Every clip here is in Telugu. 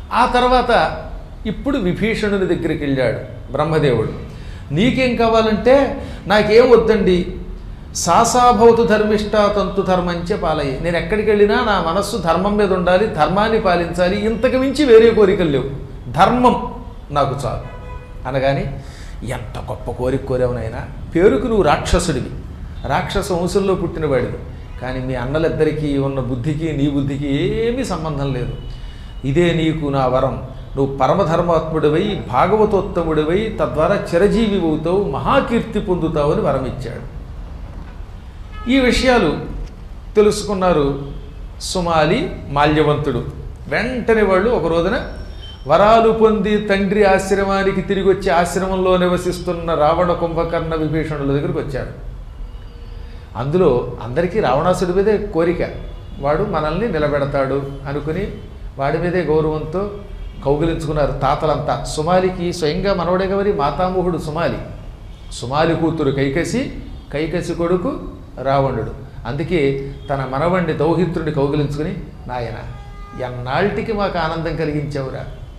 ఆ తర్వాత ఇప్పుడు విభీషణుని దగ్గరికి వెళ్ళాడు బ్రహ్మదేవుడు నీకేం కావాలంటే నాకేం వద్దండి సాసాభవతు ధర్మిష్ట తంతు ధర్మంచే పాలయ్యి నేను ఎక్కడికి వెళ్ళినా నా మనస్సు ధర్మం మీద ఉండాలి ధర్మాన్ని పాలించాలి ఇంతకు మించి వేరే కోరికలు లేవు ధర్మం నాకు చాలు అనగాని ఎంత గొప్ప కోరిక కోరావునైనా పేరుకు నువ్వు రాక్షసుడివి రాక్షస వంశంలో పుట్టినవాడివి కానీ మీ అన్నలిద్దరికీ ఉన్న బుద్ధికి నీ బుద్ధికి ఏమీ సంబంధం లేదు ఇదే నీకు నా వరం నువ్వు పరమధర్మాత్ముడివై భాగవతోత్తముడివై తద్వారా చిరజీవి అవుతావు మహాకీర్తి పొందుతావు అని వరం ఇచ్చాడు ఈ విషయాలు తెలుసుకున్నారు సుమాలి మాల్యవంతుడు వెంటనే వాళ్ళు ఒక రోజున వరాలు పొంది తండ్రి ఆశ్రమానికి తిరిగి వచ్చి ఆశ్రమంలో నివసిస్తున్న రావణ కుంభకర్ణ విభీషణుల దగ్గరికి వచ్చాడు అందులో అందరికీ రావణాసుడి మీదే కోరిక వాడు మనల్ని నిలబెడతాడు అనుకుని వాడి మీదే గౌరవంతో కౌగిలించుకున్నారు తాతలంతా సుమాలికి స్వయంగా మనవడే గవరి మాతామోహుడు సుమాలి సుమాలి కూతురు కైకసి కైకసి కొడుకు రావణుడు అందుకే తన మనవణ్ణి దౌహిత్రుని కౌగిలించుకుని నాయన ఎన్నాళ్ళకి మాకు ఆనందం కలిగించావురా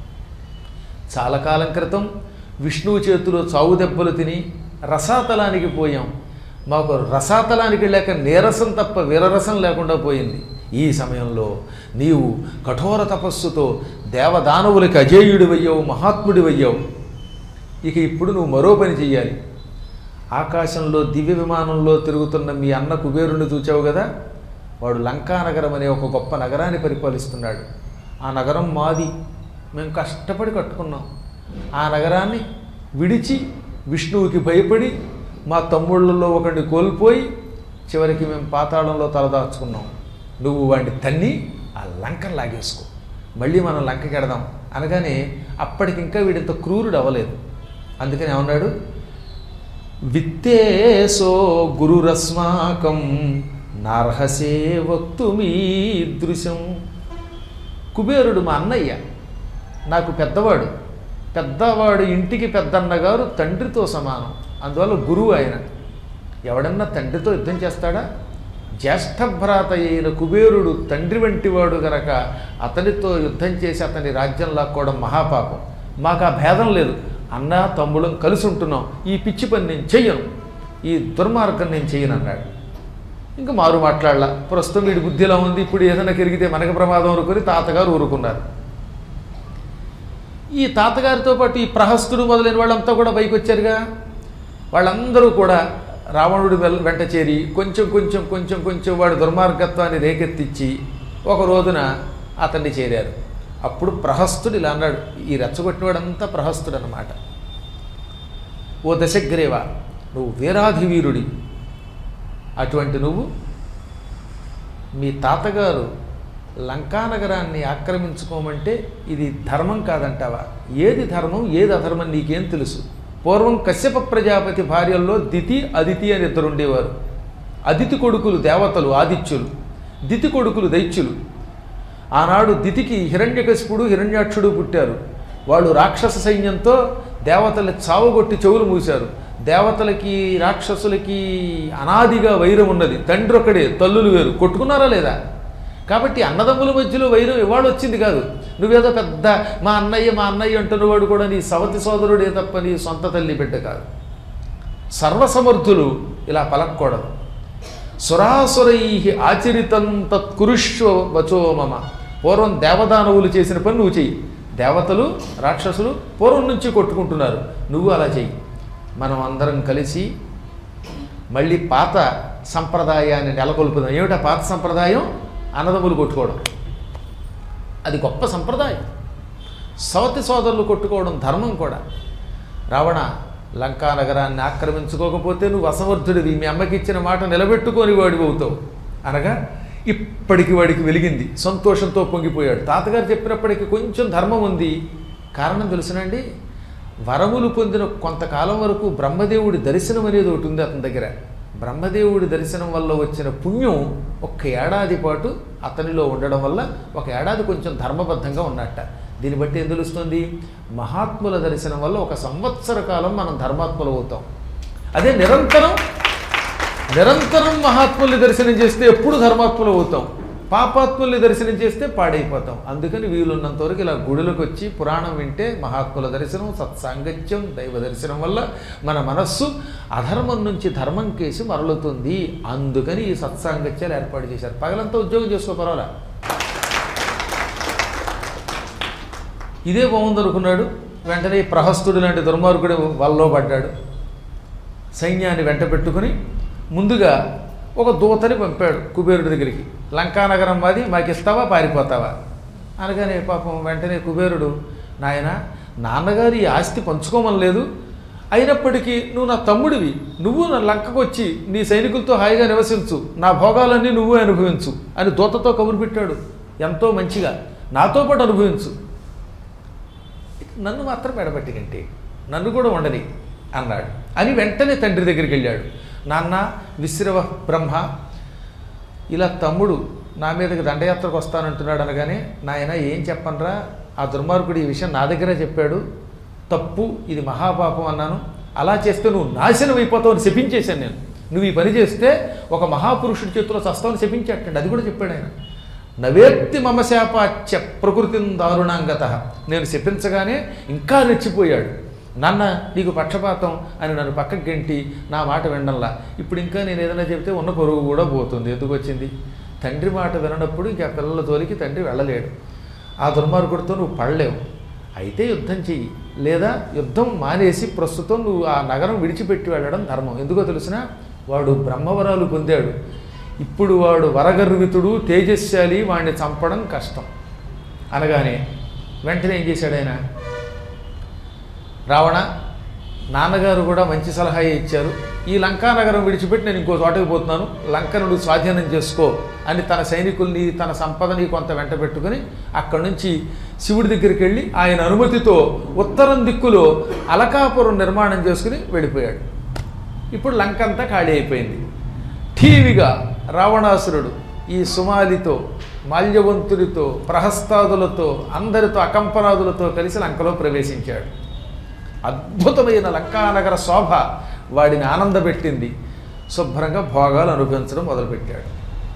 చాలా కాలం క్రితం విష్ణువు చేతిలో చావు దెబ్బలు తిని రసాతలానికి పోయాం మాకు రసాతలానికి వెళ్ళాక నీరసం తప్ప వీరరసం లేకుండా పోయింది ఈ సమయంలో నీవు కఠోర తపస్సుతో దేవదానవులకి అజేయుడివయ్యావు మహాత్ముడివయ్యావు ఇక ఇప్పుడు నువ్వు మరో పని చెయ్యాలి ఆకాశంలో దివ్య విమానంలో తిరుగుతున్న మీ అన్న కుబేరుని చూచావు కదా వాడు లంకానగరం అనే ఒక గొప్ప నగరాన్ని పరిపాలిస్తున్నాడు ఆ నగరం మాది మేము కష్టపడి కట్టుకున్నాం ఆ నగరాన్ని విడిచి విష్ణువుకి భయపడి మా తమ్ముళ్ళలో ఒకడిని కోల్పోయి చివరికి మేము పాతాళంలో తలదాచుకున్నాం నువ్వు వాడిని తన్ని ఆ లంకను లాగేసుకో మళ్ళీ మనం లంకకి వెడదాం అనగానే అప్పటికింకా వీడింత క్రూరుడు అవ్వలేదు అందుకని ఏమన్నాడు విత్తేసో గురురస్మాకం నార్హసే వక్తుమీదృశం కుబేరుడు మా అన్నయ్య నాకు పెద్దవాడు పెద్దవాడు ఇంటికి పెద్దన్నగారు తండ్రితో సమానం అందువల్ల గురువు ఆయన ఎవడన్నా తండ్రితో యుద్ధం చేస్తాడా జ్యేష్ఠభ్రాత అయిన కుబేరుడు తండ్రి వంటివాడు గనక అతనితో యుద్ధం చేసి అతని రాజ్యం లాక్కోవడం మహాపాపం మాకు ఆ భేదం లేదు అన్న తమ్ముళ్ళం కలిసి ఉంటున్నాం ఈ పిచ్చి పని నేను చెయ్యను ఈ దుర్మార్గం నేను చెయ్యను అన్నాడు ఇంకా మారు మాట్లాడలా ప్రస్తుతం వీడి బుద్ధిలో ఉంది ఇప్పుడు ఏదైనా కెరిగితే మనకు ప్రమాదం అనుకుని తాతగారు ఊరుకున్నారు ఈ తాతగారితో పాటు ఈ ప్రహస్తుడు మొదలైన వాళ్ళంతా కూడా పైకి వచ్చారుగా వాళ్ళందరూ కూడా రావణుడి వెల్- వెంట చేరి కొంచెం కొంచెం కొంచెం కొంచెం వాడి దుర్మార్గత్వాన్ని రేకెత్తించి ఒక రోజున అతన్ని చేరారు అప్పుడు ప్రహస్తుడు ఇలా అన్నాడు ఈ రెచ్చగొట్టినవాడంతా ప్రహస్తుడు అన్నమాట ఓ దశగ్రీవ నువ్వు వీరాధివీరుడి అటువంటి నువ్వు మీ తాతగారు లంకానగరాన్ని ఆక్రమించుకోమంటే ఇది ధర్మం కాదంటావా ఏది ధర్మం ఏది అధర్మం నీకేం తెలుసు పూర్వం కశ్యప ప్రజాపతి భార్యల్లో దితి అదితి అని ఇద్దరు ఉండేవారు అదితి కొడుకులు దేవతలు ఆదిత్యులు దితి కొడుకులు దైత్యులు ఆనాడు దితికి హిరణ్యకశిపుడు హిరణ్యాక్షుడు పుట్టారు వాళ్ళు రాక్షస సైన్యంతో దేవతల చావుగొట్టి చెవులు మూశారు దేవతలకి రాక్షసులకి అనాదిగా వైరం ఉన్నది తండ్రి ఒకడే తల్లులు వేరు కొట్టుకున్నారా లేదా కాబట్టి అన్నదమ్ముల మధ్యలో వైరం ఇవాళ వచ్చింది కాదు నువ్వేదో పెద్ద మా అన్నయ్య మా అన్నయ్య అంటున్నవాడు కూడా నీ సవతి సోదరుడే తప్ప నీ సొంత తల్లి బిడ్డ కాదు సర్వసమర్థులు ఇలా పలకూడదు సురాసురై ఆచరితం తత్కురుష్వ వచో మమ పూర్వం దేవదానవులు చేసిన పని నువ్వు చెయ్యి దేవతలు రాక్షసులు పూర్వం నుంచి కొట్టుకుంటున్నారు నువ్వు అలా చెయ్యి మనం అందరం కలిసి మళ్ళీ పాత సంప్రదాయాన్ని నెలకొల్పుదాం ఏమిటా పాత సంప్రదాయం అన్నదమ్ములు కొట్టుకోవడం అది గొప్ప సంప్రదాయం సవతి సోదరులు కొట్టుకోవడం ధర్మం కూడా రావణ లంకా నగరాన్ని ఆక్రమించుకోకపోతే నువ్వు అసమర్థుడివి మీ అమ్మకి ఇచ్చిన మాట నిలబెట్టుకొని వాడివి అవుతావు అనగా ఇప్పటికి వాడికి వెలిగింది సంతోషంతో పొంగిపోయాడు తాతగారు చెప్పినప్పటికీ కొంచెం ధర్మం ఉంది కారణం తెలుసునండి వరములు పొందిన కొంతకాలం వరకు బ్రహ్మదేవుడి దర్శనం అనేది ఒకటి ఉంది అతని దగ్గర బ్రహ్మదేవుడి దర్శనం వల్ల వచ్చిన పుణ్యం ఒక్క ఏడాది పాటు అతనిలో ఉండడం వల్ల ఒక ఏడాది కొంచెం ధర్మబద్ధంగా ఉన్నట్ట దీన్ని బట్టి ఏం తెలుస్తుంది మహాత్ముల దర్శనం వల్ల ఒక సంవత్సర కాలం మనం ధర్మాత్ములు అవుతాం అదే నిరంతరం నిరంతరం మహాత్ముల్ని దర్శనం చేస్తే ఎప్పుడు ధర్మాత్ములు అవుతాం పాపాత్ముల్ని దర్శనం చేస్తే పాడైపోతాం అందుకని వీలున్నంత వరకు ఇలా గుడులకు వచ్చి పురాణం వింటే మహాత్ముల దర్శనం సత్సాంగత్యం దైవ దర్శనం వల్ల మన మనస్సు అధర్మం నుంచి ధర్మం కేసి మరలుతుంది అందుకని ఈ సత్సాంగత్యాలు ఏర్పాటు చేశారు పగలంతా ఉద్యోగం చేసుకో పర్వాలా ఇదే బాగుందనుకున్నాడు వెంటనే ఈ ప్రహస్తుడు లాంటి దుర్మార్గుడు వల్లో పడ్డాడు సైన్యాన్ని వెంట పెట్టుకుని ముందుగా ఒక దూతని పంపాడు కుబేరుడి దగ్గరికి లంకానగరం మాది మాకు ఇస్తావా పారిపోతావా అనగానే పాపం వెంటనే కుబేరుడు నాయన నాన్నగారు ఈ ఆస్తి పంచుకోమని లేదు అయినప్పటికీ నువ్వు నా తమ్ముడివి నువ్వు నా లంకకు వచ్చి నీ సైనికులతో హాయిగా నివసించు నా భోగాలన్నీ నువ్వే అనుభవించు అని దూతతో కబురు పెట్టాడు ఎంతో మంచిగా నాతో పాటు అనుభవించు నన్ను మాత్రం మెడబట్టికంటే నన్ను కూడా ఉండని అన్నాడు అని వెంటనే తండ్రి దగ్గరికి వెళ్ళాడు నాన్న విశ్రవ బ్రహ్మ ఇలా తమ్ముడు నా మీదకి దండయాత్రకు వస్తానంటున్నాడు అనగానే నాయన ఏం చెప్పనరా ఆ దుర్మార్గుడు ఈ విషయం నా దగ్గరే చెప్పాడు తప్పు ఇది మహాపాపం అన్నాను అలా చేస్తే నువ్వు నాశనం అయిపోతావు అని శపించేశాను నేను నువ్వు ఈ పని చేస్తే ఒక మహాపురుషుడి చేతిలో చస్తావని శపించేటండి అది కూడా చెప్పాడు ఆయన నవేత్తి మమ శాపాచ్య ప్రకృతిని దారుణాంగత నేను శపించగానే ఇంకా రెచ్చిపోయాడు నాన్న నీకు పక్షపాతం అని నన్ను పక్కకి గెంటి నా మాట వినడంలా ఇప్పుడు ఇంకా నేను ఏదైనా చెప్తే ఉన్న పొరుగు కూడా పోతుంది ఎందుకు వచ్చింది తండ్రి మాట వినప్పుడు ఇంకా పిల్లల తోలికి తండ్రి వెళ్ళలేడు ఆ దుర్మార్గుడితో నువ్వు పడలేవు అయితే యుద్ధం చెయ్యి లేదా యుద్ధం మానేసి ప్రస్తుతం నువ్వు ఆ నగరం విడిచిపెట్టి వెళ్ళడం ధర్మం ఎందుకో తెలిసిన వాడు బ్రహ్మవరాలు పొందాడు ఇప్పుడు వాడు వరగర్వితుడు తేజస్శాలి వాడిని చంపడం కష్టం అనగానే వెంటనే ఏం చేశాడు ఆయన రావణ నాన్నగారు కూడా మంచి సలహా ఇచ్చారు ఈ లంకా నగరం విడిచిపెట్టి నేను ఇంకో చోటకి పోతున్నాను లంకను నువ్వు స్వాధీనం చేసుకో అని తన సైనికుల్ని తన సంపదని కొంత వెంట పెట్టుకుని అక్కడి నుంచి శివుడి దగ్గరికి వెళ్ళి ఆయన అనుమతితో ఉత్తరం దిక్కులో అలకాపురం నిర్మాణం చేసుకుని వెళ్ళిపోయాడు ఇప్పుడు లంక అంతా ఖాళీ అయిపోయింది ఠీవిగా రావణాసురుడు ఈ సుమాలితో మాల్యవంతుడితో ప్రహస్తాదులతో అందరితో అకంపనాదులతో కలిసి లంకలో ప్రవేశించాడు అద్భుతమైన లంకానగర శోభ వాడిని ఆనందపెట్టింది శుభ్రంగా భోగాలు అనుభవించడం మొదలుపెట్టాడు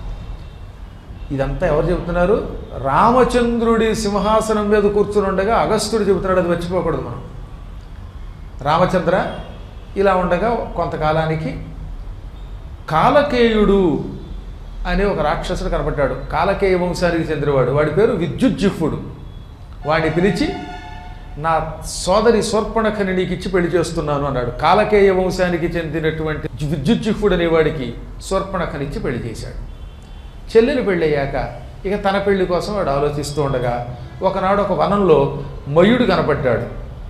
ఇదంతా ఎవరు చెబుతున్నారు రామచంద్రుడి సింహాసనం మీద కూర్చుని ఉండగా అగస్త్యుడు చెబుతున్నాడు అది మర్చిపోకూడదు మనం రామచంద్ర ఇలా ఉండగా కొంతకాలానికి కాలకేయుడు అనే ఒక రాక్షసుడు కనపడ్డాడు కాలకేయ వంశానికి చెందినవాడు వాడి పేరు విద్యుజ్జిహ్వుడు వాడిని పిలిచి నా సోదరి శూర్పణఖని నీకు ఇచ్చి పెళ్లి చేస్తున్నాను అన్నాడు కాలకేయ వంశానికి చెందినటువంటి విద్యుజ్జిహ్వుడు అనేవాడికి శూర్పణఖని ఇచ్చి పెళ్లి చేశాడు చెల్లెలు పెళ్ళయ్యాక ఇక తన పెళ్లి కోసం వాడు ఆలోచిస్తూ ఉండగా ఒకనాడు ఒక వనంలో మయుడు కనపడ్డాడు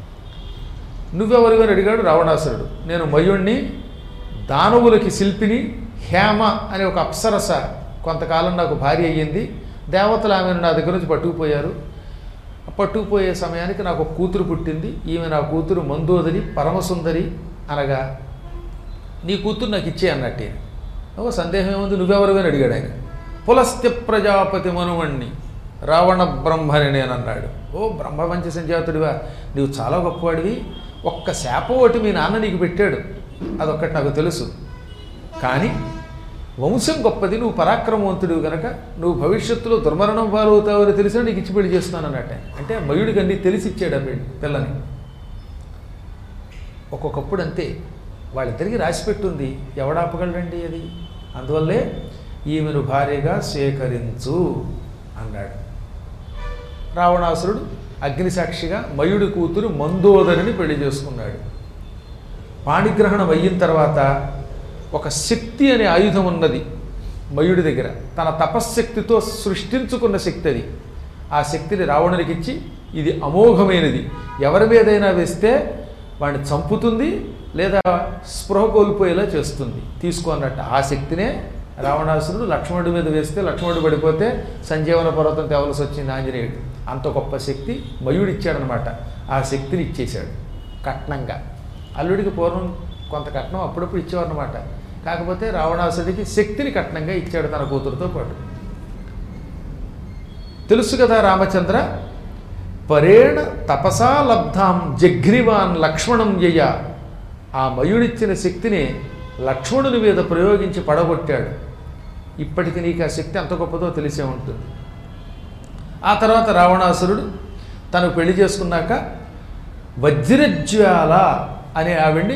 నువ్వెవరిగా అడిగాడు రావణాసురుడు నేను మయుణ్ణి దానవులకి శిల్పిని హేమ అనే ఒక అప్సరస కొంతకాలం నాకు భార్య అయ్యింది దేవతలు ఆమెను నా దగ్గర నుంచి పట్టుకుపోయారు పట్టుకుపోయే సమయానికి నాకు ఒక కూతురు పుట్టింది ఈమె నా కూతురు మందోదరి పరమసుందరి అనగా నీ కూతురు నాకు ఇచ్చే అన్నట్టే ఓ సందేహం ఏముంది నువ్వెవరివని అడిగాడు ఆయన పులస్త్య ప్రజాపతి మనువణ్ణి రావణ బ్రహ్మని నేను అన్నాడు ఓ బ్రహ్మవంచ సంజాతుడివా నువ్వు చాలా గొప్పవాడివి ఒక్క శాపం ఒకటి మీ నాన్న నీకు పెట్టాడు అదొక్కటి నాకు తెలుసు కానీ వంశం గొప్పది నువ్వు పరాక్రమవంతుడివి కనుక నువ్వు భవిష్యత్తులో దుర్మరణం పాలవుతావని తెలిసినా నీకు ఇచ్చి పెళ్లి చేస్తున్నాను అన్నట్టే అంటే మయుడికి అన్ని తెలిసి ఇచ్చాడు ఆ పెళ్లి పిల్లని ఒక్కొక్కప్పుడు అంతే వాళ్ళిద్దరికి రాసిపెట్టుంది ఎవడాపగలడండి అది అందువల్లే ఈమెను భార్యగా స్వీకరించు అన్నాడు రావణాసురుడు అగ్నిసాక్షిగా మయుడి కూతురు మందోదరిని పెళ్లి చేసుకున్నాడు పాణిగ్రహణం అయిన తర్వాత ఒక శక్తి అనే ఆయుధం ఉన్నది మయుడి దగ్గర తన తపశ్శక్తితో సృష్టించుకున్న శక్తి అది ఆ శక్తిని రావణునికి ఇచ్చి ఇది అమోఘమైనది ఎవరి మీదైనా వేస్తే వాడిని చంపుతుంది లేదా స్పృహ కోల్పోయేలా చేస్తుంది తీసుకో అన్నట్టు ఆ శక్తినే రావణాసురుడు లక్ష్మణుడి మీద వేస్తే లక్ష్మణుడు పడిపోతే సంజీవన పర్వతం తేవలసి వచ్చింది ఆంజనేయుడు అంత గొప్ప శక్తి మయుడు ఇచ్చాడనమాట ఆ శక్తిని ఇచ్చేశాడు కట్నంగా అల్లుడికి పూర్వం కొంత కట్నం అప్పుడప్పుడు ఇచ్చేవారనమాట కాకపోతే రావణాసుడికి శక్తిని కట్నంగా ఇచ్చాడు తన కూతురుతో పాటు తెలుసు కదా రామచంద్ర పరేణ తపసా లబ్ధాం జఘ్రివాన్ లక్ష్మణం యయ ఆ మయుడిచ్చిన శక్తిని లక్ష్మణుని మీద ప్రయోగించి పడగొట్టాడు ఇప్పటికి నీకు ఆ శక్తి ఎంత గొప్పదో తెలిసే ఉంటుంది ఆ తర్వాత రావణాసురుడు తను పెళ్లి చేసుకున్నాక వజ్రజ్వాల అనే ఆవిడ్ని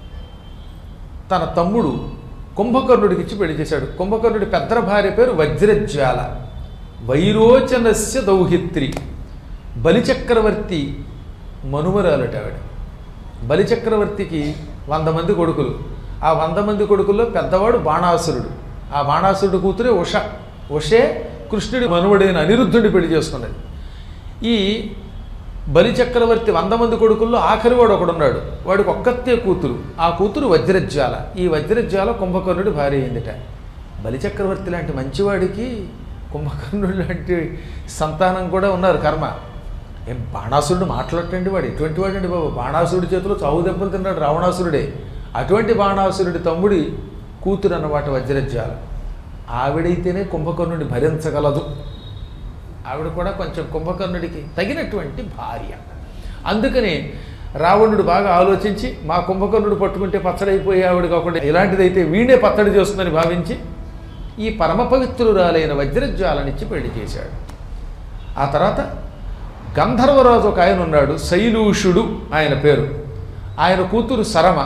తన తమ్ముడు కుంభకర్ణుడికి ఇచ్చి పెళ్లి చేశాడు కుంభకర్ణుడి పెద్ద భార్య పేరు వజ్రజ్వాల వైరోచనస్య దౌహిత్రి బలిచక్రవర్తి మనుమరాలట ఆవిడ బలిచక్రవర్తికి వంద మంది కొడుకులు ఆ వంద మంది కొడుకుల్లో పెద్దవాడు బాణాసురుడు ఆ బాణాసురుడు కూతురే ఉష ఉషే కృష్ణుడి మనువడైన అనిరుద్ధుడిని పెళ్లి చేసుకున్నది ఈ బలిచక్రవర్తి వంద మంది కొడుకుల్లో ఆఖరి వాడు ఒకడున్నాడు వాడికి ఒక్కతే కూతురు ఆ కూతురు వజ్రజ్వాల ఈ వజ్రజ్వాల కుంభకర్ణుడి భార్య అయిందిట బలిచక్రవర్తి లాంటి మంచివాడికి కుంభకర్ణుడు లాంటి సంతానం కూడా ఉన్నారు కర్మ ఏం బాణాసురుడు మాట్లాడటండి వాడు ఎటువంటి వాడండి బాబు బాణాసురుడి చేతిలో చావు దెబ్బలు తిన్నాడు రావణాసురుడే అటువంటి బాణాసురుడి తమ్ముడి కూతురు అన్నమాట వజ్రజ్వాల ఆవిడైతేనే కుంభకర్ణుడిని భరించగలదు ఆవిడ కూడా కొంచెం కుంభకర్ణుడికి తగినటువంటి భార్య అందుకని రావణుడు బాగా ఆలోచించి మా కుంభకర్ణుడు పట్టుకుంటే పచ్చడైపోయే ఆవిడ కాకుండా ఇలాంటిదైతే వీణే పచ్చడి చేస్తుందని భావించి ఈ పరమ పవిత్రురాలైన వజ్రజ్వాలనిచ్చి పెళ్లి చేశాడు ఆ తర్వాత గంధర్వరాజు ఒక ఆయన ఉన్నాడు శైలూషుడు ఆయన పేరు ఆయన కూతురు సరమ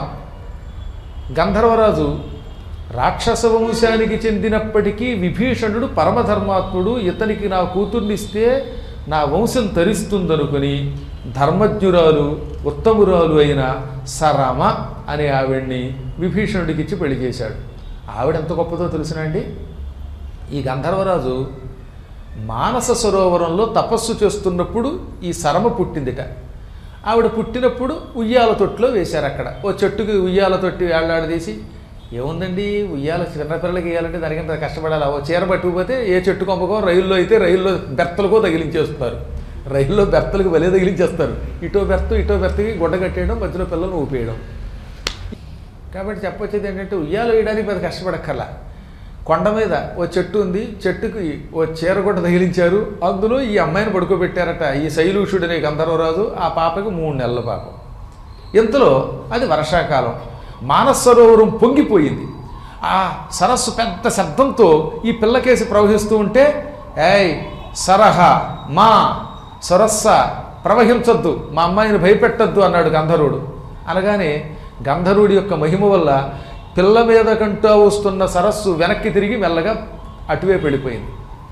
గంధర్వరాజు రాక్షస వంశానికి చెందినప్పటికీ విభీషణుడు పరమధర్మాత్ముడు ఇతనికి నా కూతుర్నిస్తే నా వంశం తరిస్తుందనుకుని ధర్మజ్ఞురాలు ఉత్తమురాలు అయిన సరమ అనే ఆవిడ్ని విభీషణుడికి ఇచ్చి పెళ్లి చేశాడు ఆవిడ ఎంత గొప్పదో తెలుసునండి ఈ గంధర్వరాజు మానస సరోవరంలో తపస్సు చేస్తున్నప్పుడు ఈ సరమ పుట్టిందిట ఆవిడ పుట్టినప్పుడు ఉయ్యాల తొట్టులో వేశారు అక్కడ ఓ చెట్టుకి ఉయ్యాల తొట్టి వేళ్లాడదీసి ఏముందండి ఉయ్యాల చిన్నపిల్లలకి వేయాలంటే దానికంత కష్టపడాలి ఓ చీర పట్టుకుపోతే ఏ చెట్టు కొమ్మకో రైల్లో అయితే రైల్లో బెర్తలకో తగిలించేస్తారు రైల్లో బెర్తలకు వలే తగిలించేస్తారు ఇటో బెర్త ఇటో బెర్తకి గుడ్డ కట్టేయడం మధ్యలో పిల్లలు ఊపేయడం కాబట్టి చెప్పొచ్చేది ఏంటంటే ఉయ్యాలు వేయడానికి పెద్ద కష్టపడక్కర్లా కొండ మీద ఓ చెట్టు ఉంది చెట్టుకి ఓ చీర గుడ్డ తగిలించారు అందులో ఈ అమ్మాయిని పడుకోబెట్టారట ఈ శైలూషుడు అనే గంధర్వరాజు ఆ పాపకి మూడు నెలల పాప ఇంతలో అది వర్షాకాలం మానసరోవరం పొంగిపోయింది ఆ సరస్సు పెద్ద శబ్దంతో ఈ పిల్లకేసి ప్రవహిస్తూ ఉంటే ఏయ్ సరహ మా సరస్స ప్రవహించొద్దు మా అమ్మాయిని భయపెట్టద్దు అన్నాడు గంధర్వుడు అనగానే గంధర్వుడి యొక్క మహిమ వల్ల పిల్ల మీద కంటూ వస్తున్న సరస్సు వెనక్కి తిరిగి మెల్లగా అటువైపు వెళ్ళిపోయింది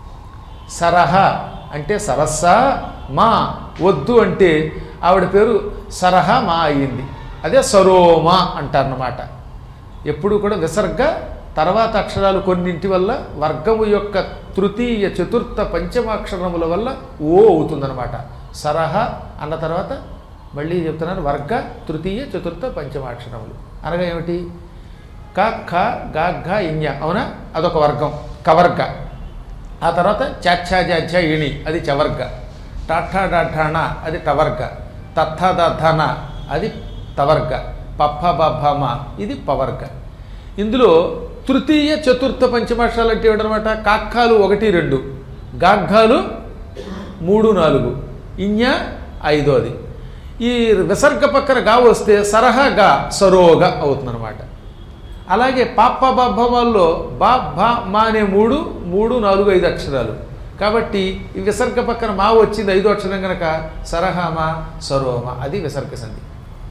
సరహ అంటే సరస్సా మా వద్దు అంటే ఆవిడ పేరు సరహ మా అయ్యింది అదే సరోమ అంటారన్నమాట ఎప్పుడు కూడా విసర్గ తర్వాత అక్షరాలు కొన్నింటి వల్ల వర్గము యొక్క తృతీయ చతుర్థ పంచమాక్షరముల వల్ల ఓ అవుతుందన్నమాట సరహ అన్న తర్వాత మళ్ళీ చెప్తున్నాను వర్గ తృతీయ చతుర్థ పంచమాక్షరములు అనగా ఏమిటి క ఖ గ ఘ ఇన్య అవునా అదొక వర్గం కవర్గ ఆ తర్వాత చాఛాజాఛ ఇణి అది చవర్గ టఠ డఠణ అది టవర్గ తథ దధన అది తవర్గ పప్ప బభమ ఇది పవర్గ ఇందులో తృతీయ చతుర్థ పంచమాక్షరాలు అంటే ఏమిటనమాట కాక్కాలు ఒకటి రెండు గాఘాలు మూడు నాలుగు ఇన్య ఐదోది ఈ విసర్గ పక్కన గా వస్తే సరహా గా సరోగా అవుతుందన్నమాట అలాగే పాప బభమాల్లో బా భా మా అనే మూడు మూడు నాలుగు ఐదు అక్షరాలు కాబట్టి ఈ విసర్గ పక్కన మా వచ్చింది ఐదో అక్షరం కనుక సరహామా సరోమ అది విసర్గ సంధి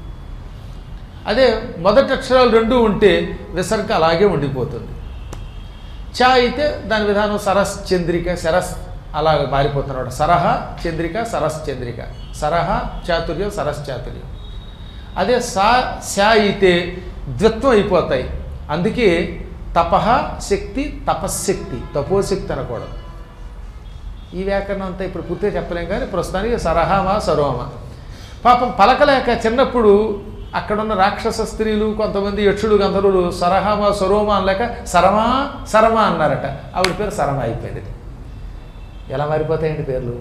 అదే మొదటి అక్షరాలు రెండు ఉంటే విసర్గ అలాగే ఉండిపోతుంది చా అయితే దాని విధానం సరస్ చంద్రిక సరస్ అలా మారిపోతున్నాడు సరహ చంద్రిక సరస్ చంద్రిక సరహ చాతుర్యం సరస్ చాతుర్యం అదే సా శా అయితే ద్విత్వం అయిపోతాయి అందుకే తపహ శక్తి తపశ్శక్తి తపోశక్తి అనకూడదు ఈ వ్యాకరణం అంతా ఇప్పుడు పూర్తిగా చెప్పలేం కానీ ప్రస్తుతానికి సరహామా సరోమ పాపం పలకలేక చిన్నప్పుడు అక్కడున్న రాక్షస స్త్రీలు కొంతమంది యక్షుడు గంధర్వులు సరహామా సరోమా అనలేక సరమా సరమా అన్నారట ఆవిడ పేరు సరమ అయిపోయింది ఎలా మారిపోతాయండి పేర్లు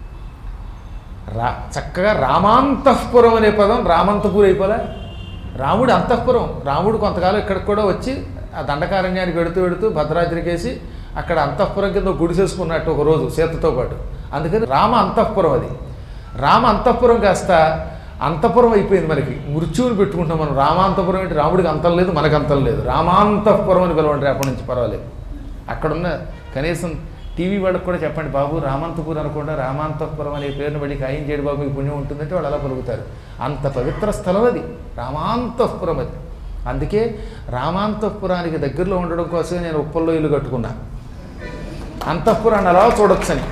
రా చక్కగా రామాంతఃపురం అనే పదం రామంతపూర్ అయిపోలే రాముడు అంతఃపురం రాముడు కొంతకాలం ఇక్కడికి కూడా వచ్చి ఆ దండకారణ్యానికి వెడుతూ వెడుతూ భద్రాద్రికేసి అక్కడ అంతఃపురం కింద గుడిసేసుకున్నట్టు ఒక రోజు సీతతో పాటు అందుకని రామ అంతఃపురం అది రామ అంతఃపురం కాస్త అంతఃపురం అయిపోయింది మనకి మృత్యువుని పెట్టుకుంటాం మనం రామాంతపురం ఏంటి రాముడికి అంతం లేదు మనకు అంతం లేదు రామాంతఃపురం అని పిలవండి రేపటి నుంచి పర్వాలేదు అక్కడున్న కనీసం టీవీ వాళ్ళకి కూడా చెప్పండి బాబు రామంతపురం అనకుండా రామాంతపురం అనే పేరును మళ్ళీ ఖాయం చేయడు బాబు మీకు పుణ్యం ఉంటుందంటే వాళ్ళు అలా పలుకుతారు అంత పవిత్ర స్థలం అది రామాంతపురం అది అందుకే రామాంతపురానికి దగ్గరలో ఉండడం కోసమే నేను ఉప్పల్లో ఇల్లు కట్టుకున్నా అంతఃపురాన్ని అలా చూడొచ్చని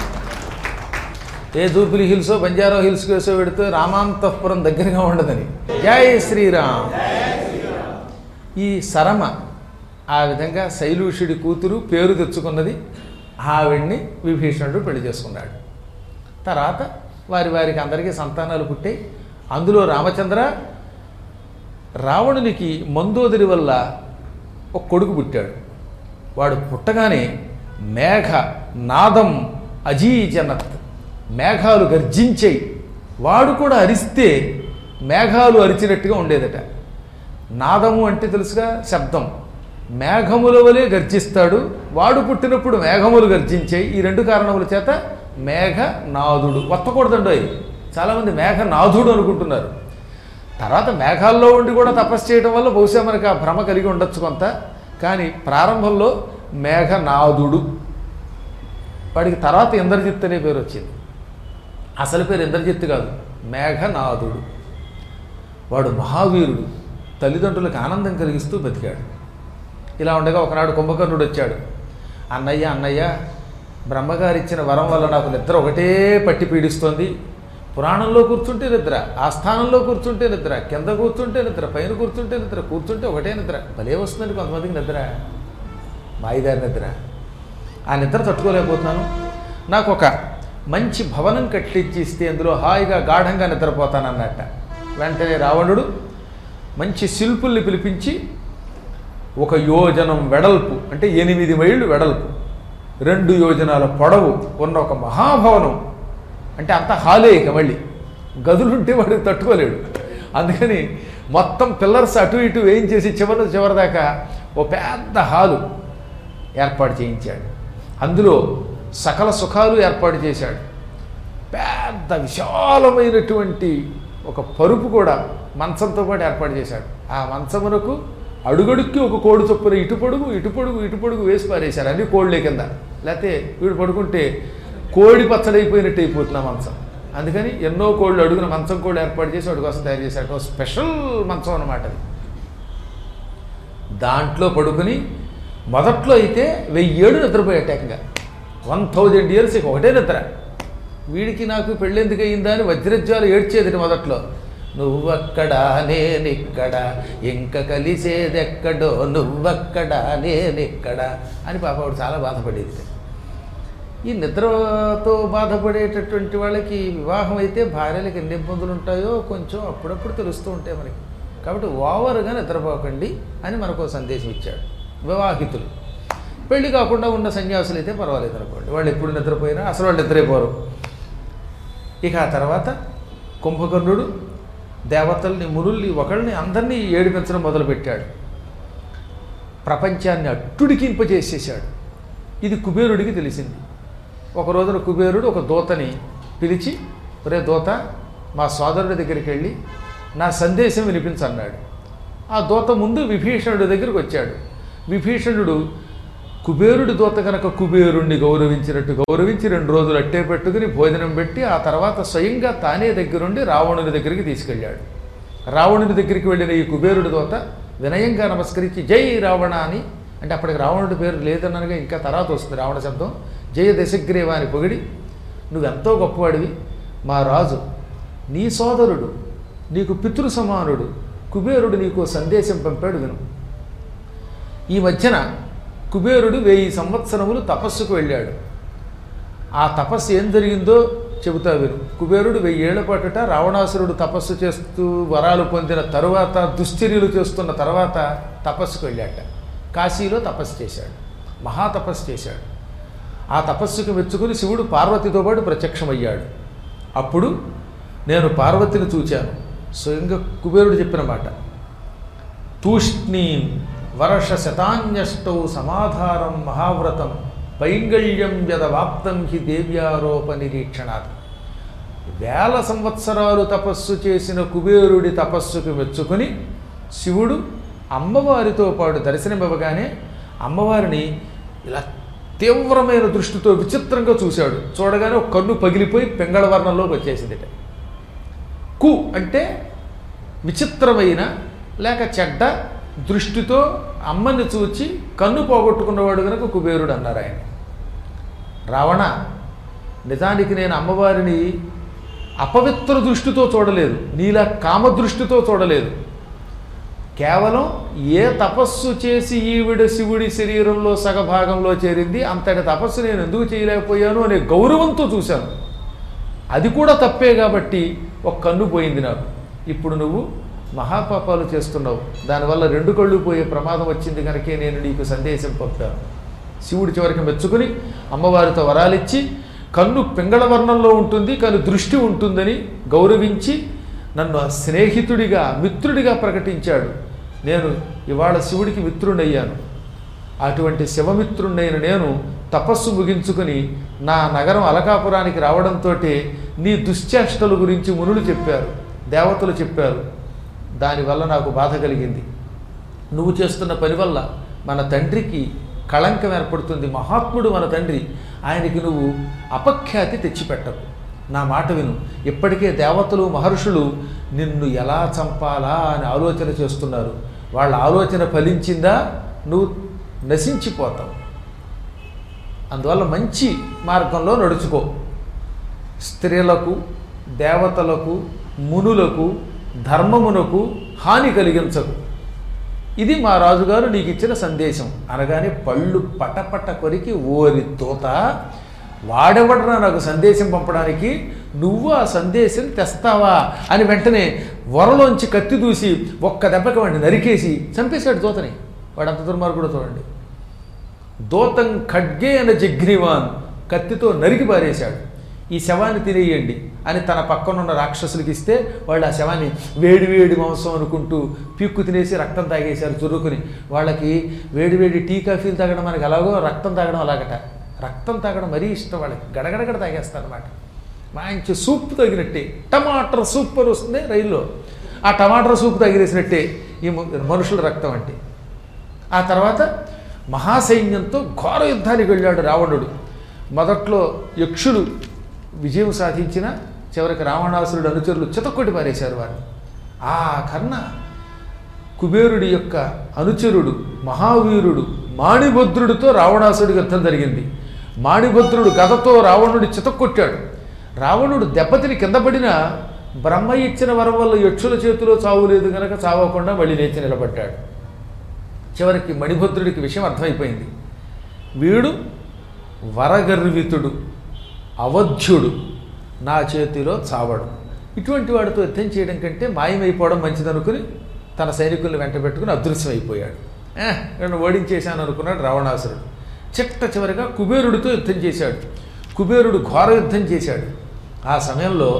ఏ జూపిలి హిల్స్ బంజారా హిల్స్ కేసో పెడితే రామాంతఃపురం దగ్గరగా ఉండదని జై శ్రీరామ్ ఈ సరమ ఆ విధంగా శైలూషుడి కూతురు పేరు తెచ్చుకున్నది ఆవిడ్ని విభీషణుడు పెళ్లి చేసుకున్నాడు తర్వాత వారి వారికి అందరికీ సంతానాలు పుట్టాయి అందులో రామచంద్ర రావణునికి మందోదరి వల్ల ఒక కొడుకు పుట్టాడు వాడు పుట్టగానే మేఘ నాదం అజీజనత్ మేఘాలు గర్జించాయి వాడు కూడా అరిస్తే మేఘాలు అరిచినట్టుగా ఉండేదట నాదము అంటే తెలుసుగా శబ్దం మేఘముల వలె గర్జిస్తాడు వాడు పుట్టినప్పుడు మేఘములు గర్జించాయి ఈ రెండు కారణముల చేత మేఘ నాదుడు వత్తకూడదండి చాలామంది మేఘ నాథుడు అనుకుంటున్నారు తర్వాత మేఘాల్లో ఉండి కూడా తపస్సు చేయడం వల్ల బహుశా మనకి ఆ భ్రమ కలిగి ఉండొచ్చు కొంత కానీ ప్రారంభంలో మేఘనాథుడు వాడికి తర్వాత ఇంద్రజిత్ అనే పేరు వచ్చింది అసలు పేరు ఇంద్రజిత్ కాదు మేఘనాథుడు వాడు మహావీరుడు తల్లిదండ్రులకు ఆనందం కలిగిస్తూ బతికాడు ఇలా ఉండగా ఒకనాడు కుంభకర్ణుడు వచ్చాడు అన్నయ్య అన్నయ్య బ్రహ్మగారు ఇచ్చిన వరం వల్ల నాకు నిద్ర ఒకటే పట్టి పీడిస్తోంది పురాణంలో కూర్చుంటే నిద్ర ఆ స్థానంలో కూర్చుంటే నిద్ర కింద కూర్చుంటే నిద్ర పైన కూర్చుంటే నిద్ర కూర్చుంటే ఒకటే నిద్ర భలే వస్తుందండి కొంతమందికి నిద్ర మాయిదారి నిద్ర ఆ నిద్ర తట్టుకోలేకపోతున్నాను నాకు ఒక మంచి భవనం కట్టించి ఇస్తే అందులో హాయిగా గాఢంగా నిద్రపోతానన్నట్ట వెంటనే రావణుడు మంచి శిల్పుల్ని పిలిపించి ఒక యోజనం వెడల్పు అంటే ఎనిమిది మైళ్ళు వెడల్పు రెండు యోజనాల పొడవు ఉన్న ఒక మహాభవనం అంటే అంత హాలే ఇక మళ్ళీ గదులుంటే వాడికి తట్టుకోలేడు అందుకని మొత్తం పిల్లర్స్ అటు ఇటు వేయించేసి చివరి చివరి దాకా ఓ పెద్ద హాలు ఏర్పాటు చేయించాడు అందులో సకల సుఖాలు ఏర్పాటు చేశాడు పెద్ద విశాలమైనటువంటి ఒక పరుపు కూడా మంచంతో పాటు ఏర్పాటు చేశాడు ఆ మంచమునకు అడుగడుక్కి ఒక కోడి చొప్పున ఇటు పొడుగు ఇటు పొడుగు ఇటు పొడుగు వేసి పారేశారు అన్ని కోళ్ళే కింద లేకపోతే వీడు పడుకుంటే కోడి పచ్చడైపోయినట్టు అయిపోతుంది ఆ మంచం అందుకని ఎన్నో కోళ్ళు అడుగున మంచం కోళ్ళు ఏర్పాటు చేసి వాడి కోసం తయారు చేశాడు ఒక స్పెషల్ మంచం అన్నమాట అది దాంట్లో పడుకుని మొదట్లో అయితే వెయ్యేడు నిద్రపోయాట ఏకంగా వన్ థౌజండ్ ఇయర్స్ ఇక ఒకటే నిద్ర వీడికి నాకు పెళ్ళెందుకు అయిందా అని వజ్రజ్వాలు ఏడ్చేది మొదట్లో నువ్వక్కడ నేనిక్కడ ఇంక కలిసేదెక్కడో నువ్వక్కడ నేనిక్కడ అని పాప ఆవిడ చాలా బాధపడేది ఈ నిద్రతో బాధపడేటటువంటి వాళ్ళకి వివాహం అయితే భార్యలకు ఎన్ని ఇబ్బందులు ఉంటాయో కొంచెం అప్పుడప్పుడు తెలుస్తూ ఉంటాయి మనకి కాబట్టి ఓవర్గా నిద్రపోకండి అని మనకు ఒక సందేశం ఇచ్చాడు వివాహితులు పెళ్లి కాకుండా ఉన్న సన్యాసులు అయితే పర్వాలేదు అనుకోండి వాళ్ళు ఎప్పుడు నిద్రపోయినా అసలు వాళ్ళు నిద్రైపోరు ఇక ఆ తర్వాత కుంభకర్ణుడు దేవతల్ని మునుల్ని ఒకళ్ళని అందరినీ ఏడిపించడం మొదలుపెట్టాడు ప్రపంచాన్ని అట్టుడికింపజేసేసాడు ఇది కుబేరుడికి తెలిసింది ఒక రోజున కుబేరుడు ఒక దూతని పిలిచి ఒరే దూత మా సోదరుడి దగ్గరికి వెళ్ళి నా సందేశం వినిపించన్నాడు ఆ దూత ముందు విభీషణుడి దగ్గరికి వచ్చాడు విభీషణుడు కుబేరుడి దూత కనుక కుబేరుణ్ణి గౌరవించినట్టు గౌరవించి రెండు రోజులు అట్టే పెట్టుకుని భోజనం పెట్టి ఆ తర్వాత స్వయంగా తానే దగ్గరుండి రావణుని దగ్గరికి తీసుకెళ్ళాడు రావణుని దగ్గరికి వెళ్ళిన ఈ కుబేరుడి దూత వినయంగా నమస్కరించి జై రావణ అని అంటే అప్పటికి రావణుడి పేరు లేదన్నగా ఇంకా తర్వాత వస్తుంది రావణ శబ్దం జయ దశగ్రీవ అని పొగిడి నువ్వెంతో గొప్పవాడివి మా రాజు నీ సోదరుడు నీకు పితృ సమానుడు కుబేరుడు నీకు సందేశం పంపాడు విను ఈ మధ్యన కుబేరుడు వెయ్యి సంవత్సరములు తపస్సుకు వెళ్ళాడు ఆ తపస్సు ఏం జరిగిందో చెబుతా విను కుబేరుడు వెయ్యేళ్ల పాటుట రావణాసురుడు తపస్సు చేస్తూ వరాలు పొందిన తరువాత దుశ్చర్యలు చేస్తున్న తర్వాత తపస్సుకు వెళ్ళాట కాశీలో తపస్సు చేశాడు మహాతపస్సు చేశాడు ఆ తపస్సుకు మెచ్చుకుని శివుడు పార్వతితో పాటు ప్రత్యక్షమయ్యాడు అప్పుడు నేను పార్వతిని చూచాను స్వయంగా కుబేరుడు చెప్పిన మాట తూష్ణీం వర్ష శతాన్యష్టౌ సమాధారం మహావ్రతం పైంగళ్యం యదవాప్తం హి దేవ్యారోప నిరీక్షణాత్ వేల సంవత్సరాలు తపస్సు చేసిన కుబేరుడి తపస్సుకు మెచ్చుకొని శివుడు అమ్మవారితో పాటు దర్శనమివ్వగానే అమ్మవారిని ఇలా తీవ్రమైన దృష్టితో విచిత్రంగా చూశాడు చూడగానే ఒక కన్ను పగిలిపోయి పెంగళ వర్ణంలోకి వచ్చేసిందిట కు అంటే విచిత్రమైన లేక చెడ్డ దృష్టితో అమ్మని చూచి కన్ను పోగొట్టుకున్నవాడు కనుక కుబేరుడు అన్నారు ఆయన రావణ నిజానికి నేను అమ్మవారిని అపవిత్ర దృష్టితో చూడలేదు నీలా కామదృష్టితో చూడలేదు కేవలం ఏ తపస్సు చేసి ఈవిడ శివుడి శరీరంలో సగభాగంలో చేరింది అంతటి తపస్సు నేను ఎందుకు చేయలేకపోయాను అనే గౌరవంతో చూశాను అది కూడా తప్పే కాబట్టి ఒక కన్ను పోయింది నాకు ఇప్పుడు నువ్వు మహాపాపాలు చేస్తున్నావు దానివల్ల రెండు కళ్ళు పోయే ప్రమాదం వచ్చింది కనుకే నేను నీకు సందేశం పంపాను శివుడి చివరికి మెచ్చుకుని అమ్మవారితో వరాలిచ్చి కన్ను పింగళ వర్ణంలో ఉంటుంది కానీ దృష్టి ఉంటుందని గౌరవించి నన్ను స్నేహితుడిగా మిత్రుడిగా ప్రకటించాడు నేను ఇవాళ శివుడికి మిత్రుడయ్యాను అటువంటి శివమిత్రుడైన నేను తపస్సు ముగించుకుని నా నగరం అలకాపురానికి రావడంతో నీ దుశ్చేష్టల గురించి మునులు చెప్పారు దేవతలు చెప్పారు దానివల్ల నాకు బాధ కలిగింది నువ్వు చేస్తున్న పని వల్ల మన తండ్రికి కళంకం ఏర్పడుతుంది మహాత్ముడు మన తండ్రి ఆయనకి నువ్వు అపఖ్యాతి తెచ్చిపెట్టకు నా మాట విను ఇప్పటికే దేవతలు మహర్షులు నిన్ను ఎలా చంపాలా అని ఆలోచన చేస్తున్నారు వాళ్ళ ఆలోచన ఫలించిందా నువ్వు నశించిపోతావు అందువల్ల మంచి మార్గంలో నడుచుకో స్త్రీలకు దేవతలకు మునులకు ధర్మమునకు హాని కలిగించకు ఇది మా రాజుగారు నీకు ఇచ్చిన సందేశం అనగానే పళ్ళు పటపట కొరికి ఓరి తోత వాడెవడరా నాకు సందేశం పంపడానికి నువ్వు ఆ సందేశం తెస్తావా అని వెంటనే వరలోంచి కత్తి దూసి ఒక్క దెబ్బకి వాడిని నరికేసి చంపేశాడు దూతని వాడు అంత దుర్మార్గుడు చూడండి దూతం ఖడ్గే అనే జగ్నివాన్ కత్తితో నరికి పారేశాడు ఈ శవాన్ని తినేయండి అని తన పక్కనున్న రాక్షసులకి ఇస్తే వాళ్ళు ఆ శవాన్ని వేడి వేడి మాంసం అనుకుంటూ పీక్కు తినేసి రక్తం తాగేశారు చురుకుని వాళ్ళకి వేడి వేడి టీ కాఫీలు తాగడం మనకి ఎలాగో రక్తం తాగడం అలాగట రక్తం తాగడం మరీ ఇష్టం వాళ్ళకి గడగడగడ తాగేస్తారు అనమాట మంచి సూప్ తగినట్టే టమాటర్ సూప్ అని వస్తుంది రైల్లో ఆ టమాటర్ సూప్ తగిలేసినట్టే ఈ మ- మనుషుల రక్తం అంటే ఆ తర్వాత మహాసైన్యంతో ఘోర యుద్ధానికి వెళ్ళాడు రావణుడు మొదట్లో యక్షులు విజయం సాధించిన చివరికి రావణాసురుడు అనుచరులు చితక్కొట్టి పారేశారు వారిని ఆ కర్ణ కుబేరుడి యొక్క అనుచరుడు మహావీరుడు మాణిభద్రుడితో రావణాసురుడి యుద్ధం జరిగింది మాణిభద్రుడు గదతో రావణుడి చితక్కొట్టాడు రావణుడు దెబ్బతిని కింద పడినా బ్రహ్మ ఇచ్చిన వరం వల్ల యక్షుల చేతిలో చావు లేదు గనక చావకుండా మళ్ళీ లేచి నిలబడ్డాడు చివరికి మణిభద్రుడికి విషయం అర్థమైపోయింది వీడు వరగర్వితుడు అవధ్యుడు నా చేతిలో చావడు ఇటువంటి వాడితో యుద్ధం చేయడం కంటే మాయమైపోవడం మంచిదనుకుని తన సైనికుల్ని వెంట పెట్టుకుని అదృశ్యమైపోయాడు ఏ నన్ను ఓడించేశాను అనుకున్నాడు రావణాసురుడు చిట్ట చివరిగా కుబేరుడితో యుద్ధం చేశాడు కుబేరుడు ఘోర యుద్ధం చేశాడు ఆ సమయంలో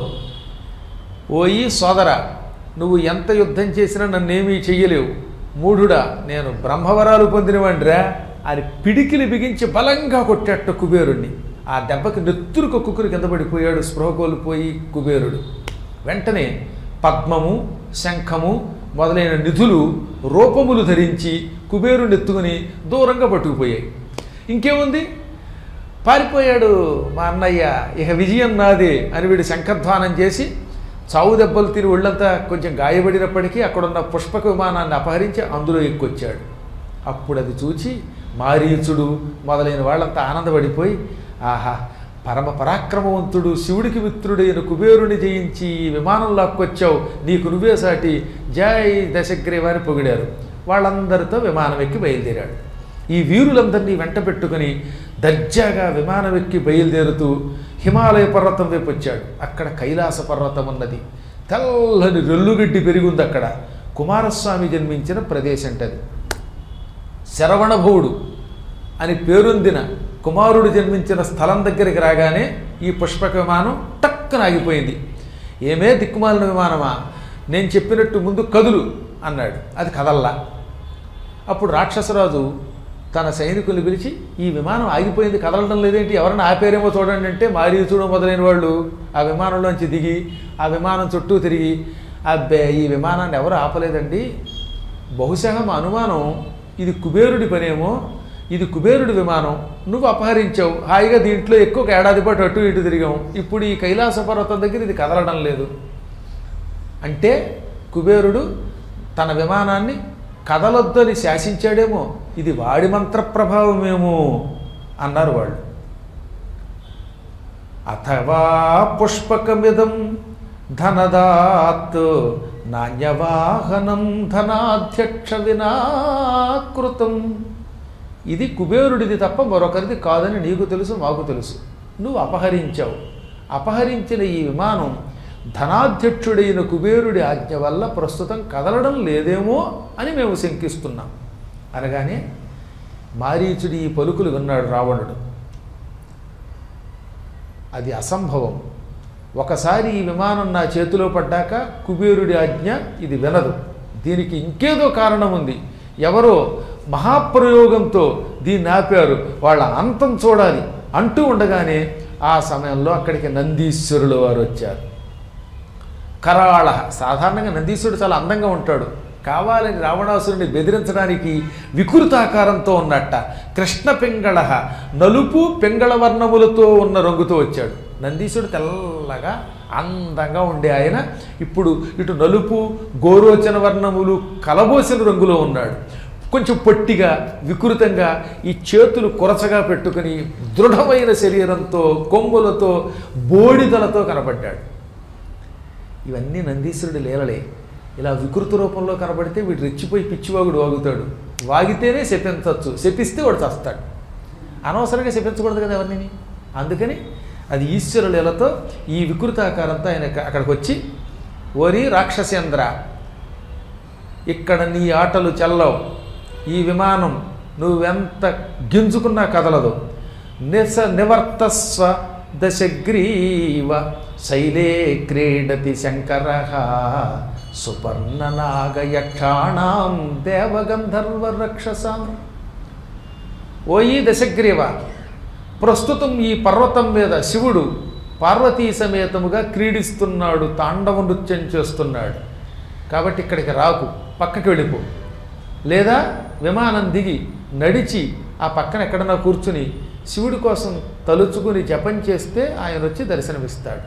ఓయి సోదరా నువ్వు ఎంత యుద్ధం చేసినా నన్నేమీ చెయ్యలేవు మూఢుడా నేను బ్రహ్మవరాలు పొందినవాడిరా అని పిడికిలి బిగించి బలంగా కొట్టేట కుబేరుణ్ణి ఆ దెబ్బకి నెత్తురు కొక్కుకుని కింద పడిపోయాడు స్పృహ కోల్పోయి కుబేరుడు వెంటనే పద్మము శంఖము మొదలైన నిధులు రూపములు ధరించి కుబేరుని ఎత్తుకుని దూరంగా పట్టుకుపోయాయి ఇంకేముంది పారిపోయాడు మా అన్నయ్య ఇక విజయం నాదే అని వీడు శంఖధ్వానం చేసి చావు దెబ్బలు తిని ఒళ్ళంతా కొంచెం గాయపడినప్పటికీ అక్కడున్న పుష్పక విమానాన్ని అపహరించి అందులో ఎక్కొచ్చాడు అప్పుడు అది చూచి మారీచుడు మొదలైన వాళ్ళంతా ఆనందపడిపోయి ఆహా పరమ పరాక్రమవంతుడు శివుడికి మిత్రుడైన కుబేరుని జయించి ఈ విమానం లాక్కొచ్చావు నీకు నువ్వే సాటి జై దశగ్రీవాని పొగిడారు వాళ్ళందరితో విమానం ఎక్కి బయలుదేరాడు ఈ వీరులందరినీ వెంట పెట్టుకుని దర్జాగా విమానం ఎక్కి బయలుదేరుతూ హిమాలయ పర్వతం వైపు వచ్చాడు అక్కడ కైలాస పర్వతం ఉన్నది తెల్లని రెల్లుగడ్డి పెరిగింది అక్కడ కుమారస్వామి జన్మించిన ప్రదేశంటది శరవణభవుడు అని పేరొందిన కుమారుడు జన్మించిన స్థలం దగ్గరికి రాగానే ఈ పుష్పక విమానం టక్కున ఆగిపోయింది ఏమే దిక్కుమాలిన విమానమా నేను చెప్పినట్టు ముందు కదులు అన్నాడు అది కదల్లా అప్పుడు రాక్షసరాజు తన సైనికుల్ని పిలిచి ఈ విమానం ఆగిపోయింది కదలడం లేదేంటి ఎవరైనా ఆపేరేమో చూడండి అంటే మారీచుడు మొదలైన వాళ్ళు ఆ విమానంలోంచి దిగి ఆ విమానం చుట్టూ తిరిగి అబ్బే ఈ విమానాన్ని ఎవరు ఆపలేదండి బహుశా మా అనుమానం ఇది కుబేరుడి పనేమో ఇది కుబేరుడి విమానం నువ్వు అపహరించావు హాయిగా దీంట్లో ఎక్కువ ఒక ఏడాది పాటు అటు ఇటు తిరిగాం ఇప్పుడు ఈ కైలాస పర్వతం దగ్గర ఇది కదలడం లేదు అంటే కుబేరుడు తన విమానాన్ని కదలొద్దని శాసించాడేమో ఇది వాడి మంత్ర ప్రభావమేమో అన్నారు వాళ్ళు అథవా పుష్పకమిదం ధనదాత్ నాణ్యవాహనం ధనాధ్యక్ష వినాకృతం ఇది కుబేరుడిది తప్ప మరొకరిది కాదని నీకు తెలుసు మాకు తెలుసు నువ్వు అపహరించావు అపహరించిన ఈ విమానం ధనాధ్యక్షుడైన కుబేరుడి ఆజ్ఞ వల్ల ప్రస్తుతం కదలడం లేదేమో అని మేము శంకిస్తున్నాం అనగానే మారీచుడి ఈ పలుకులు విన్నాడు రావణుడు అది అసంభవం ఒకసారి ఈ విమానం నా చేతిలో పడ్డాక కుబేరుడి ఆజ్ఞ ఇది వినదు దీనికి ఇంకేదో కారణం ఉంది ఎవరో మహాప్రయోగంతో దీన్ని ఆపారు వాళ్ళ అంతం చూడాలి అంటూ ఉండగానే ఆ సమయంలో అక్కడికి నందీశ్వరులు వారు వచ్చారు కరాళ సాధారణంగా నందీశ్వరుడు చాలా అందంగా ఉంటాడు కావాలని రావణాసురుని బెదిరించడానికి వికృతాకారంతో ఉన్నట్ట కృష్ణ పింగళ నలుపు పింగళ వర్ణములతో ఉన్న రంగుతో వచ్చాడు నందీశ్వరుడు తెల్లగా అందంగా ఉండే ఆయన ఇప్పుడు ఇటు నలుపు గోరోచన వర్ణములు కలబోసిన రంగులో ఉన్నాడు కొంచెం పొట్టిగా వికృతంగా ఈ చేతులు కొరచగా పెట్టుకుని దృఢమైన శరీరంతో కొమ్ములతో బోడిదలతో కనబడ్డాడు ఇవన్నీ నందీశ్వరుడి లీలలే ఇలా వికృత రూపంలో కనబడితే వీడు రెచ్చిపోయి పిచ్చివాగుడు వాగుతాడు వాగితేనే శపించవచ్చు శపిస్తే వాడు చస్తాడు అనవసరంగా శపించకూడదు కదా అవన్నీ అందుకని అది ఈశ్వర లీలతో ఈ వికృతాకారంతో ఆయన అక్కడికి వచ్చి ఓరి రాక్షసేంద్ర ఇక్కడ నీ ఆటలు చెల్లవు ఈ విమానం నువ్వెంత గింజుకున్నా కదలదు నిస నివర్తస్వ దశగ్రీవ శైలే క్రీడతి శంకర సుపర్ణనాగయక్షాణం దేవగంధర్వ రక్షసాం ఓయి దశగ్రీవ ప్రస్తుతం ఈ పర్వతం మీద శివుడు పార్వతీ సమేతముగా క్రీడిస్తున్నాడు తాండవ నృత్యం చేస్తున్నాడు కాబట్టి ఇక్కడికి రాకు పక్కకి వెళ్ళిపో లేదా విమానం దిగి నడిచి ఆ పక్కన ఎక్కడన్నా కూర్చుని శివుడి కోసం తలుచుకుని జపం చేస్తే ఆయన వచ్చి దర్శనమిస్తాడు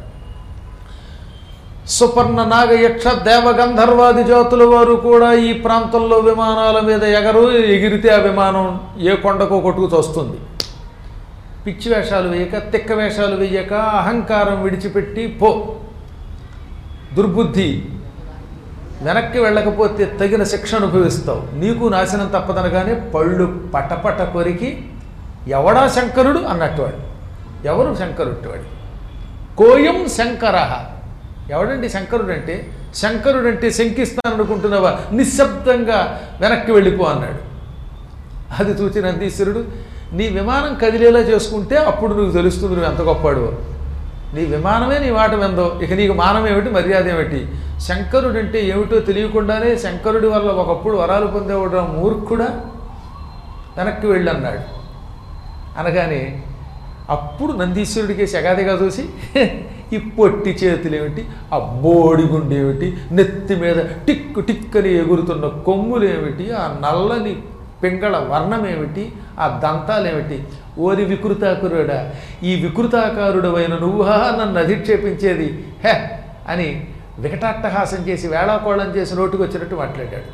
సుపర్ణ నాగయక్ష దేవగంధర్వాది జాతుల వారు కూడా ఈ ప్రాంతంలో విమానాల మీద ఎగరు ఎగిరితే ఆ విమానం ఏ కొండకో కొట్టుకు తోస్తుంది పిచ్చి వేషాలు వేయక తిక్క వేషాలు వేయక అహంకారం విడిచిపెట్టి పో దుర్బుద్ధి వెనక్కి వెళ్ళకపోతే తగిన శిక్ష అనుభవిస్తావు నీకు నాశనం తప్పదనగానే పళ్ళు పటపట కొరికి ఎవడా శంకరుడు అన్నట్టు వాడు ఎవరు శంకరుడు వాడి కోయం శంకర ఎవడండి శంకరుడు అంటే శంకరుడు అంటే శంకిస్తాను అనుకుంటున్నావా నిశ్శబ్దంగా వెనక్కి వెళ్ళిపో అన్నాడు అది చూచి నందీశ్వరుడు నీ విమానం కదిలేలా చేసుకుంటే అప్పుడు నువ్వు తెలుస్తుంది నువ్వు ఎంత గొప్పవాడు నీ విమానమే నీ మాట విందో ఇక నీకు మానం ఏమిటి మర్యాద ఏమిటి శంకరుడు అంటే ఏమిటో తెలియకుండానే శంకరుడి వల్ల ఒకప్పుడు వరాలు పొందేవాడు ఆ మూర్ఖుడా వెనక్కి వెళ్ళన్నాడు అనగానే అప్పుడు నందీశ్వరుడికి శగాదిగా చూసి ఈ పొట్టి చేతులు ఏమిటి ఆ బోడి గుండె ఏమిటి నెత్తి మీద టిక్కు టిక్కని ఎగురుతున్న కొమ్ములు ఏమిటి ఆ నల్లని పింగళ వర్ణం ఏమిటి ఆ దంతాలేమిటి ఓరి వికృతాకురుడా ఈ వికృతాకారుడవైన నువ్వా నన్ను అధిక్షేపించేది హే అని వికటాట్టహాసం చేసి వేళాకోళం చేసి నోటికి వచ్చినట్టు మాట్లాడాడు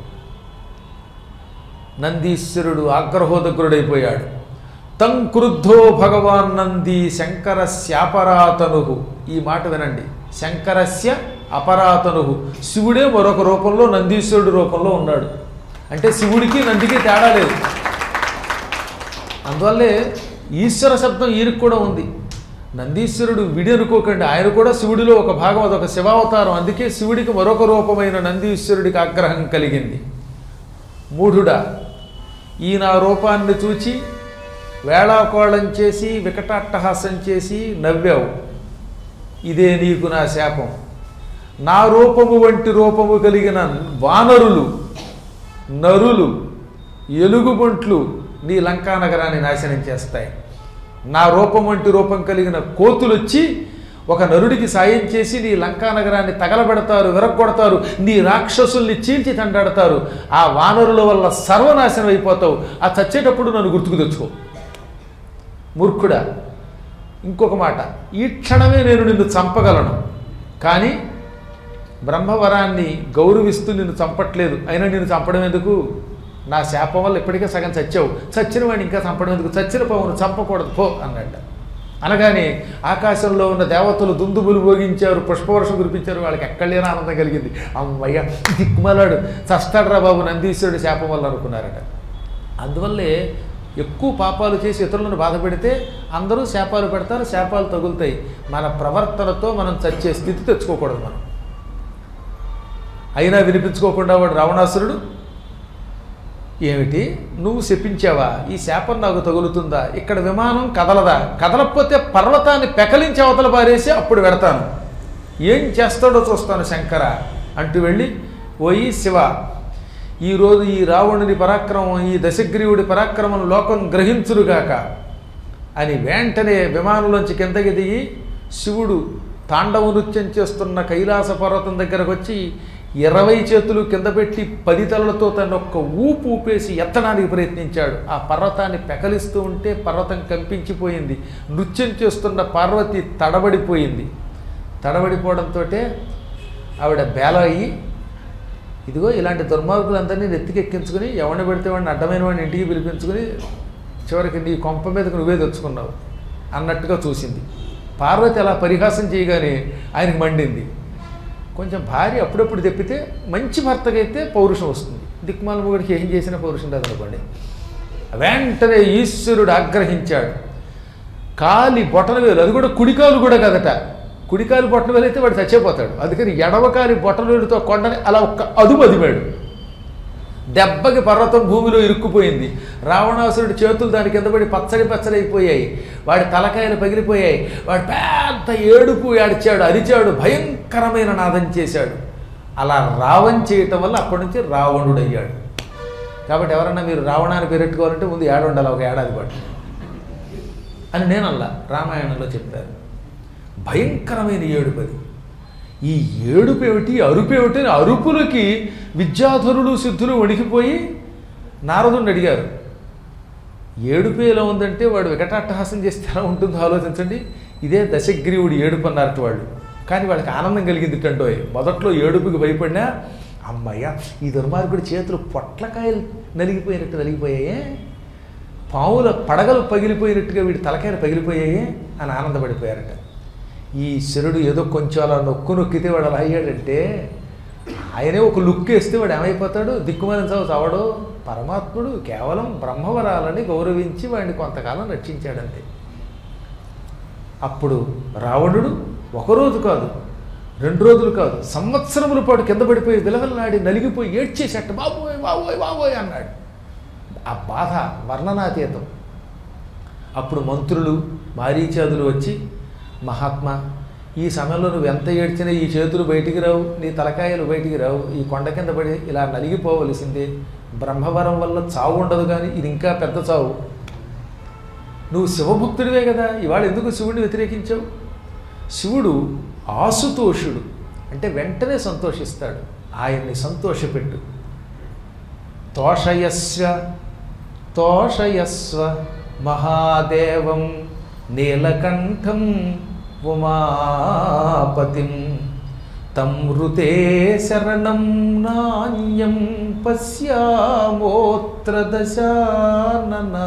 నందీశ్వరుడు ఆగ్రహోదగ్రుడైపోయాడు తం క్రుద్ధో భగవాన్ నంది శంకరస్య అపరాతను ఈ మాట వినండి శంకరస్య అపరాతను శివుడే మరొక రూపంలో నందీశ్వరుడు రూపంలో ఉన్నాడు అంటే శివుడికి నందికి తేడా లేదు అందువల్లే ఈశ్వర శబ్దం ఈయనకు కూడా ఉంది నందీశ్వరుడు విడి అనుకోకండి ఆయన కూడా శివుడిలో ఒక భాగం అదొక శివావతారం అందుకే శివుడికి మరొక రూపమైన నందీశ్వరుడికి ఆగ్రహం కలిగింది మూఢుడా ఈ నా రూపాన్ని చూచి వేళాకోళం చేసి వికటాట్టహాసం చేసి నవ్వావు ఇదే నీకు నా శాపం నా రూపము వంటి రూపము కలిగిన వానరులు నరులు ఎలుగుబంట్లు నీ లంకా నగరాన్ని నాశనం చేస్తాయి నా రూపం వంటి రూపం కలిగిన కోతులు వచ్చి ఒక నరుడికి సాయం చేసి నీ లంకా నగరాన్ని తగలబెడతారు విరగొడతారు నీ రాక్షసుల్ని చీల్చి తండాడతారు ఆ వానరుల వల్ల సర్వనాశనం అయిపోతావు ఆ చచ్చేటప్పుడు నన్ను గుర్తుకు తెచ్చుకో మూర్ఖుడా ఇంకొక మాట ఈ క్షణమే నేను నిన్ను చంపగలను కానీ బ్రహ్మవరాన్ని గౌరవిస్తూ నిన్ను చంపట్లేదు అయినా నిన్ను చంపడం ఎందుకు నా శాపం వల్ల ఇప్పటికే సగం చచ్చావు చచ్చిన వాడిని ఇంకా చంపడం ఎందుకు చచ్చిన పవను చంపకూడదు పో అన్నట్ట అనగానే ఆకాశంలో ఉన్న దేవతలు దుందుబులు భోగించారు పుష్పవర్షం కురిపించారు వాళ్ళకి ఎక్కడలేని ఆనందం కలిగింది అమ్మయ్య దిక్కుమలాడు చస్తాడరా బాబు నందీశ్వరుడి శాపం వల్ల అనుకున్నారట అందువల్లే ఎక్కువ పాపాలు చేసి ఇతరులను బాధ పెడితే అందరూ శాపాలు పెడతారు శాపాలు తగులుతాయి మన ప్రవర్తనతో మనం చచ్చే స్థితి తెచ్చుకోకూడదు మనం అయినా వినిపించుకోకుండా వాడు రావణాసురుడు ఏమిటి నువ్వు శపించావా ఈ శాపం నాకు తగులుతుందా ఇక్కడ విమానం కదలదా కదలకపోతే పర్వతాన్ని పెకలించి అవతల పారేసి అప్పుడు పెడతాను ఏం చేస్తాడో చూస్తాను శంకర అంటూ వెళ్ళి ఓయి శివ ఈరోజు ఈ రావణుని పరాక్రమం ఈ దశగ్రీవుడి పరాక్రమం లోకం గ్రహించురుగాక అని వెంటనే విమానంలోంచి కిందకి దిగి శివుడు తాండవ నృత్యం చేస్తున్న కైలాస పర్వతం దగ్గరకు వచ్చి ఇరవై చేతులు కింద పెట్టి పది తలలతో తన ఒక్క ఊపు ఊపేసి ఎత్తడానికి ప్రయత్నించాడు ఆ పర్వతాన్ని పెకలిస్తూ ఉంటే పర్వతం కంపించిపోయింది నృత్యం చేస్తున్న పార్వతి తడబడిపోయింది తడబడిపోవడంతో ఆవిడ బేల అయ్యి ఇదిగో ఇలాంటి దుర్మార్గులందరినీ నెత్తికెక్కించుకుని ఎవరిని పెడితే వాడిని అడ్డమైన వాడిని ఇంటికి పిలిపించుకుని చివరికి నీ కొంప మీదకు నువ్వే తెచ్చుకున్నావు అన్నట్టుగా చూసింది పార్వతి అలా పరిహాసం చేయగానే ఆయనకి మండింది కొంచెం భార్య అప్పుడప్పుడు తెప్పితే మంచి భర్తకైతే పౌరుషం వస్తుంది దిక్మాల మొగుడికి ఏం చేసినా పౌరుషం రాదనుకోండి వెంటనే ఈశ్వరుడు ఆగ్రహించాడు కాలి బొటన వేలు అది కూడా కుడికాలు కూడా కదట కుడికాలు బొటన వేలు అయితే వాడు చచ్చిపోతాడు అందుకని ఎడవకాలి బొటన వేలుతో కొండని అలా ఒక్క అదుపు అదిమాడు దెబ్బకి పర్వతం భూమిలో ఇరుక్కుపోయింది రావణాసురుడి చేతులు దాని కింద పడి పచ్చడి పచ్చడి అయిపోయాయి వాడి తలకాయలు పగిలిపోయాయి వాడు పెద్ద ఏడుపు ఏడ్చాడు అరిచాడు భయంకరమైన నాదం చేశాడు అలా రావణ్ చేయటం వల్ల అప్పటి నుంచి రావణుడు అయ్యాడు కాబట్టి ఎవరన్నా మీరు రావణాన్ని పెరెట్టుకోవాలంటే ముందు ఏడు ఉండాలి ఒక ఏడాది పాటు అని నేను అలా రామాయణంలో చెప్పారు భయంకరమైన ఏడుపది ఈ ఏడుపు ఏమిటి అరుపు ఏమిటి అని అరుపులకి విద్యాధరులు సిద్ధులు వణికిపోయి నారదుని అడిగారు ఏడుపు ఎలా ఉందంటే వాడు వికటాట్టహాసం చేస్తే ఎలా ఉంటుందో ఆలోచించండి ఇదే దశగ్రీవుడు ఏడుపు అన్నారట వాళ్ళు కానీ వాళ్ళకి ఆనందం కలిగింది టండోయ్ మొదట్లో ఏడుపుకి భయపడినా అమ్మయ్య ఈ దుర్మార్గుడి చేతులు పొట్లకాయలు నలిగిపోయినట్టు నలిగిపోయాయే పావుల పడగలు పగిలిపోయినట్టుగా వీడి తలకాయలు పగిలిపోయాయి అని ఆనందపడిపోయారట ఈ శరుడు ఏదో కొంచెం అలా నొక్కు నొక్కితే వాడు అలా అయ్యాడంటే ఆయనే ఒక లుక్ వేస్తే వాడు ఏమైపోతాడు దిక్కుమాలిన చావు చావడు పరమాత్ముడు కేవలం బ్రహ్మవరాలని గౌరవించి వాడిని కొంతకాలం రక్షించాడంతే అప్పుడు రావణుడు ఒకరోజు కాదు రెండు రోజులు కాదు సంవత్సరముల పాటు కింద పడిపోయి విలవలనాడి నలిగిపోయి ఏడ్చేసేట బాబోయ్ బాబోయ్ బాబోయ్ అన్నాడు ఆ బాధ వర్ణనాతీతం అప్పుడు మంత్రులు మారీచాదులు వచ్చి మహాత్మా ఈ సమయంలో నువ్వు ఎంత ఏడ్చినా ఈ చేతులు బయటికి రావు నీ తలకాయలు బయటికి రావు ఈ కొండ కింద పడి ఇలా నలిగిపోవలసిందే బ్రహ్మవరం వల్ల చావు ఉండదు కానీ ఇది ఇంకా పెద్ద చావు నువ్వు శివభక్తుడివే కదా ఇవాళ ఎందుకు శివుడిని వ్యతిరేకించావు శివుడు ఆసుతోషుడు అంటే వెంటనే సంతోషిస్తాడు ఆయన్ని సంతోషపెట్టు తోషయస్వ తోషయస్వ మహాదేవం నీలకంఠం ఉమాపతిం తం ఋతే శరణం నాణ్యం పశ్యామోత్ర దశాననా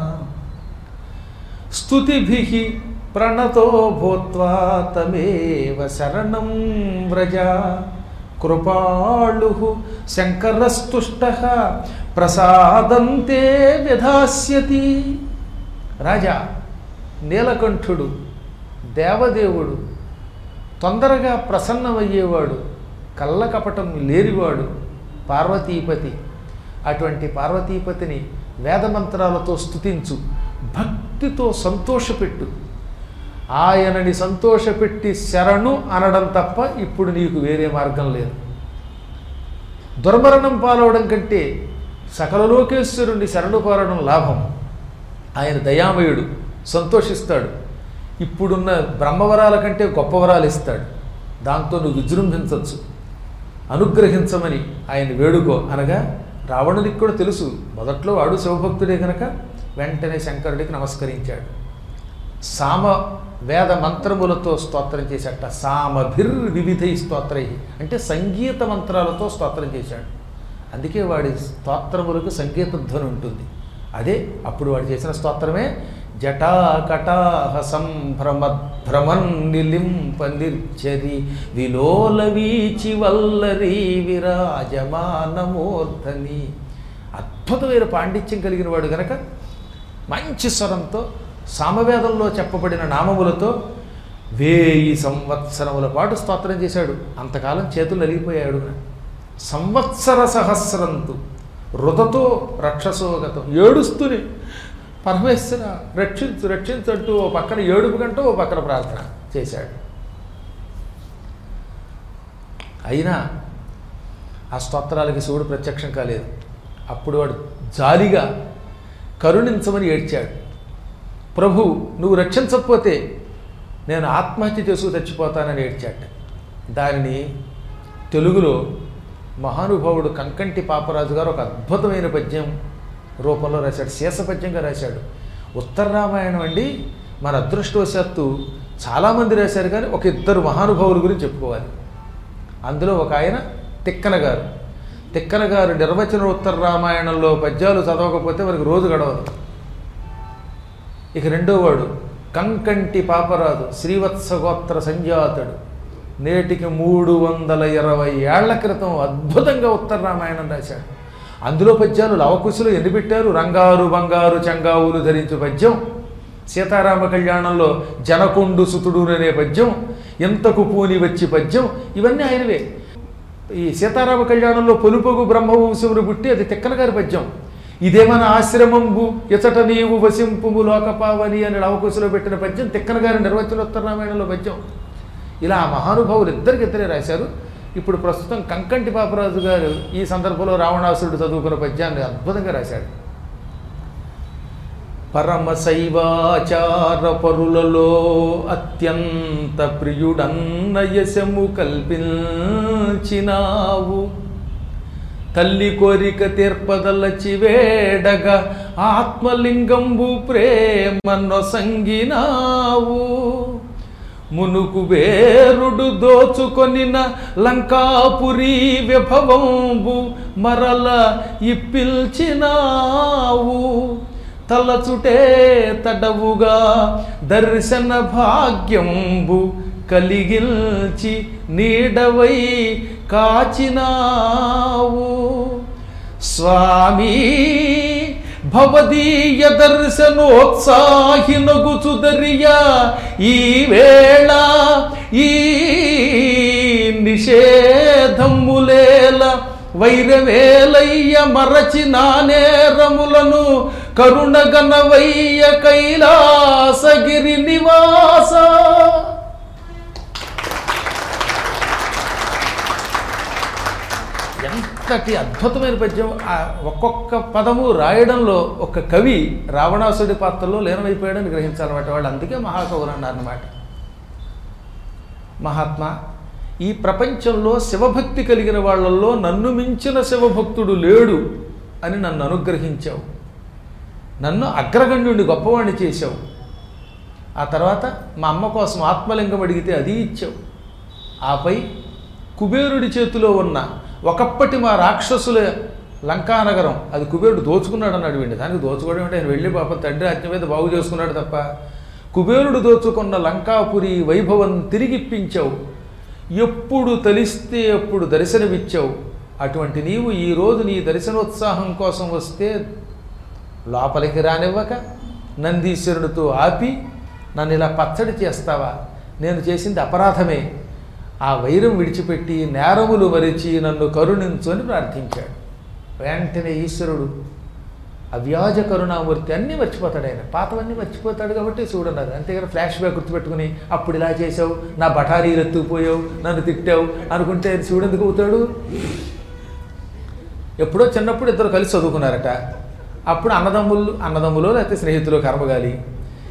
స్తుతిభిః ప్రణతో భూత్వా తమేవ శరణం వ్రజ కృపాళు శంకరస్తుష్ట ప్రసాదంతే విధాస్యతి రాజా నీలకంఠుడు దేవదేవుడు తొందరగా ప్రసన్నమయ్యేవాడు కళ్ళకపటం లేనివాడు పార్వతీపతి అటువంటి పార్వతీపతిని వేదమంత్రాలతో స్తుతించు భక్తితో సంతోషపెట్టు ఆయనని సంతోషపెట్టి శరణు అనడం తప్ప ఇప్పుడు నీకు వేరే మార్గం లేదు దుర్మరణం పాలవడం కంటే సకల లోకేశ్వరుణ్ణి శరణు కోరడం లాభం ఆయన దయామయుడు సంతోషిస్తాడు ఇప్పుడున్న బ్రహ్మవరాల కంటే గొప్ప వరాలు ఇస్తాడు దాంతో నువ్వు విజృంభించవచ్చు అనుగ్రహించమని ఆయన వేడుకో అనగా రావణుడికి కూడా తెలుసు మొదట్లో వాడు శివభక్తుడే కనుక వెంటనే శంకరుడికి నమస్కరించాడు సామ వేద మంత్రములతో స్తోత్రం చేశాట సామభిర్ వివిధై స్తోత్రై అంటే సంగీత మంత్రాలతో స్తోత్రం చేశాడు అందుకే వాడి స్తోత్రములకు సంగీత ధ్వని ఉంటుంది అదే అప్పుడు వాడు చేసిన స్తోత్రమే జటా కటాహ సంభ్రమ భ్రమన్ నిలింప నిర్చరి విలోల వీచి వల్లరి విరాజమానమూర్ధని అద్భుతమైన పాండిత్యం కలిగిన వాడు గనక మంచి స్వరంతో సామవేదంలో చెప్పబడిన నామములతో వేయి సంవత్సరముల పాటు స్తోత్రం చేశాడు అంతకాలం చేతులు నలిగిపోయాడు సంవత్సర సహస్రంతు రుదతో రక్షసోగతం ఏడుస్తూనే పరమేశ్వర రక్షించు రక్షించంటూ ఓ పక్కన ఏడుపు కంటూ ఓ పక్కన ప్రార్థన చేశాడు అయినా ఆ స్తోత్రాలకి శివుడు ప్రత్యక్షం కాలేదు అప్పుడు వాడు జాలిగా కరుణించమని ఏడ్చాడు ప్రభు నువ్వు రక్షించకపోతే నేను ఆత్మహత్య చేసుకు చచ్చిపోతానని ఏడ్చాట దానిని తెలుగులో మహానుభావుడు కంకంటి పాపరాజు గారు ఒక అద్భుతమైన పద్యం రూపంలో రాశాడు శేష పద్యంగా రాశాడు ఉత్తర రామాయణం అండి మన అదృష్టవశాత్తు చాలామంది రాశారు కానీ ఒక ఇద్దరు మహానుభావుల గురించి చెప్పుకోవాలి అందులో ఒక ఆయన తిక్కన గారు తిక్కన గారు నిర్వచన ఉత్తర రామాయణంలో పద్యాలు చదవకపోతే మనకి రోజు గడవదు ఇక రెండో వాడు కంకంటి పాపరాజు శ్రీవత్స గోత్ర సంజాతుడు నేటికి మూడు వందల ఇరవై ఏళ్ల క్రితం అద్భుతంగా ఉత్తర రామాయణం రాశాడు అందులో పద్యాలు లవకుశులు ఎన్ని పెట్టారు రంగారు బంగారు చంగావులు ధరించు పద్యం సీతారామ కళ్యాణంలో జనకొండు సుతుడు అనే పద్యం ఎంతకు పూని వచ్చి పద్యం ఇవన్నీ ఆయనవే ఈ సీతారామ కళ్యాణంలో పొలుపొగు బ్రహ్మవంశమును పుట్టి అది తిక్కన గారి పద్యం ఇదేమన ఆశ్రమంబు ఇచట నీవు వసింపుము లోకపావని అని లవకుశలో పెట్టిన పద్యం తిక్కన గారి నిర్వచనోత్తర రామాయణంలో పద్యం ఇలా ఆ మహానుభావులు ఇద్దరికిద్దరే రాశారు ఇప్పుడు ప్రస్తుతం కంకంటి పాపరాజు గారు ఈ సందర్భంలో రావణాసురుడు చదువుకున్న పద్యాన్ని అద్భుతంగా రాశాడు పరమ శైవాచార పరులలో అత్యంత ప్రియుడన్న యశము కల్పించినావు తల్లి కోరిక తీర్పదలచి వేడగా ఆత్మలింగంబు ప్రేమ నొసంగినావు మునుకు వేరుడు దోచుకొనిన లంకాపురి విభవంబు మరల ఇప్పిల్చినావు తలచుటే తడవుగా దర్శన భాగ్యంబు కలిగిల్చి నీడవై కాచినావు స్వామి భవదీయ దర్శనోత్సాహినగుచుదరియా ఈ వేళ ఈ నిషేధములేల వైరవేలయ్య మరచి నానేరములను కరుణగనవయ్య కైలాసగిరి నివాస ఎంతటి అద్భుతమైన పద్యం ఆ ఒక్కొక్క పదము రాయడంలో ఒక కవి రావణాసుడి పాత్రలో లీనమైపోయాడని గ్రహించాలన్నమాట వాళ్ళు అందుకే మహాకవులు అన్నారన్నమాట మహాత్మా ఈ ప్రపంచంలో శివభక్తి కలిగిన వాళ్ళల్లో నన్ను మించిన శివభక్తుడు లేడు అని నన్ను అనుగ్రహించావు నన్ను అగ్రగణ్యుడిని గొప్పవాణ్ణి చేశావు ఆ తర్వాత మా అమ్మ కోసం ఆత్మలింగం అడిగితే అది ఇచ్చావు ఆపై కుబేరుడి చేతిలో ఉన్న ఒకప్పటి మా రాక్షసుల లంకానగరం అది కుబేరుడు దోచుకున్నాడు అన్నాడు వీడిని దానికి దోచుకోవడం అంటే ఆయన వెళ్ళి పాప తండ్రి ఆజ్ఞ మీద బాగు చేసుకున్నాడు తప్ప కుబేరుడు దోచుకున్న లంకాపురి వైభవం తిరిగిప్పించావు ఎప్పుడు తలిస్తే అప్పుడు దర్శనమిచ్చావు అటువంటి నీవు ఈరోజు నీ దర్శనోత్సాహం కోసం వస్తే లోపలికి రానివ్వక నందీశ్వరుడితో ఆపి నన్ను ఇలా పచ్చడి చేస్తావా నేను చేసింది అపరాధమే ఆ వైరం విడిచిపెట్టి నేరములు మరిచి నన్ను కరుణించు అని ప్రార్థించాడు వెంటనే ఈశ్వరుడు అవ్యాజ కరుణామూర్తి అన్నీ మర్చిపోతాడు ఆయన పాతవన్నీ మర్చిపోతాడు కాబట్టి శివుడు అన్నారు అంతేగాని ఫ్లాష్ బ్యాక్ గుర్తుపెట్టుకుని అప్పుడు ఇలా చేసావు నా బఠారీలు ఎత్తుకుపోయావు నన్ను తిట్టావు అనుకుంటే శివుడు ఎందుకు అవుతాడు ఎప్పుడో చిన్నప్పుడు ఇద్దరు కలిసి చదువుకున్నారట అప్పుడు అన్నదమ్ములు అన్నదమ్ములో లేకపోతే స్నేహితులు కర్మగాలి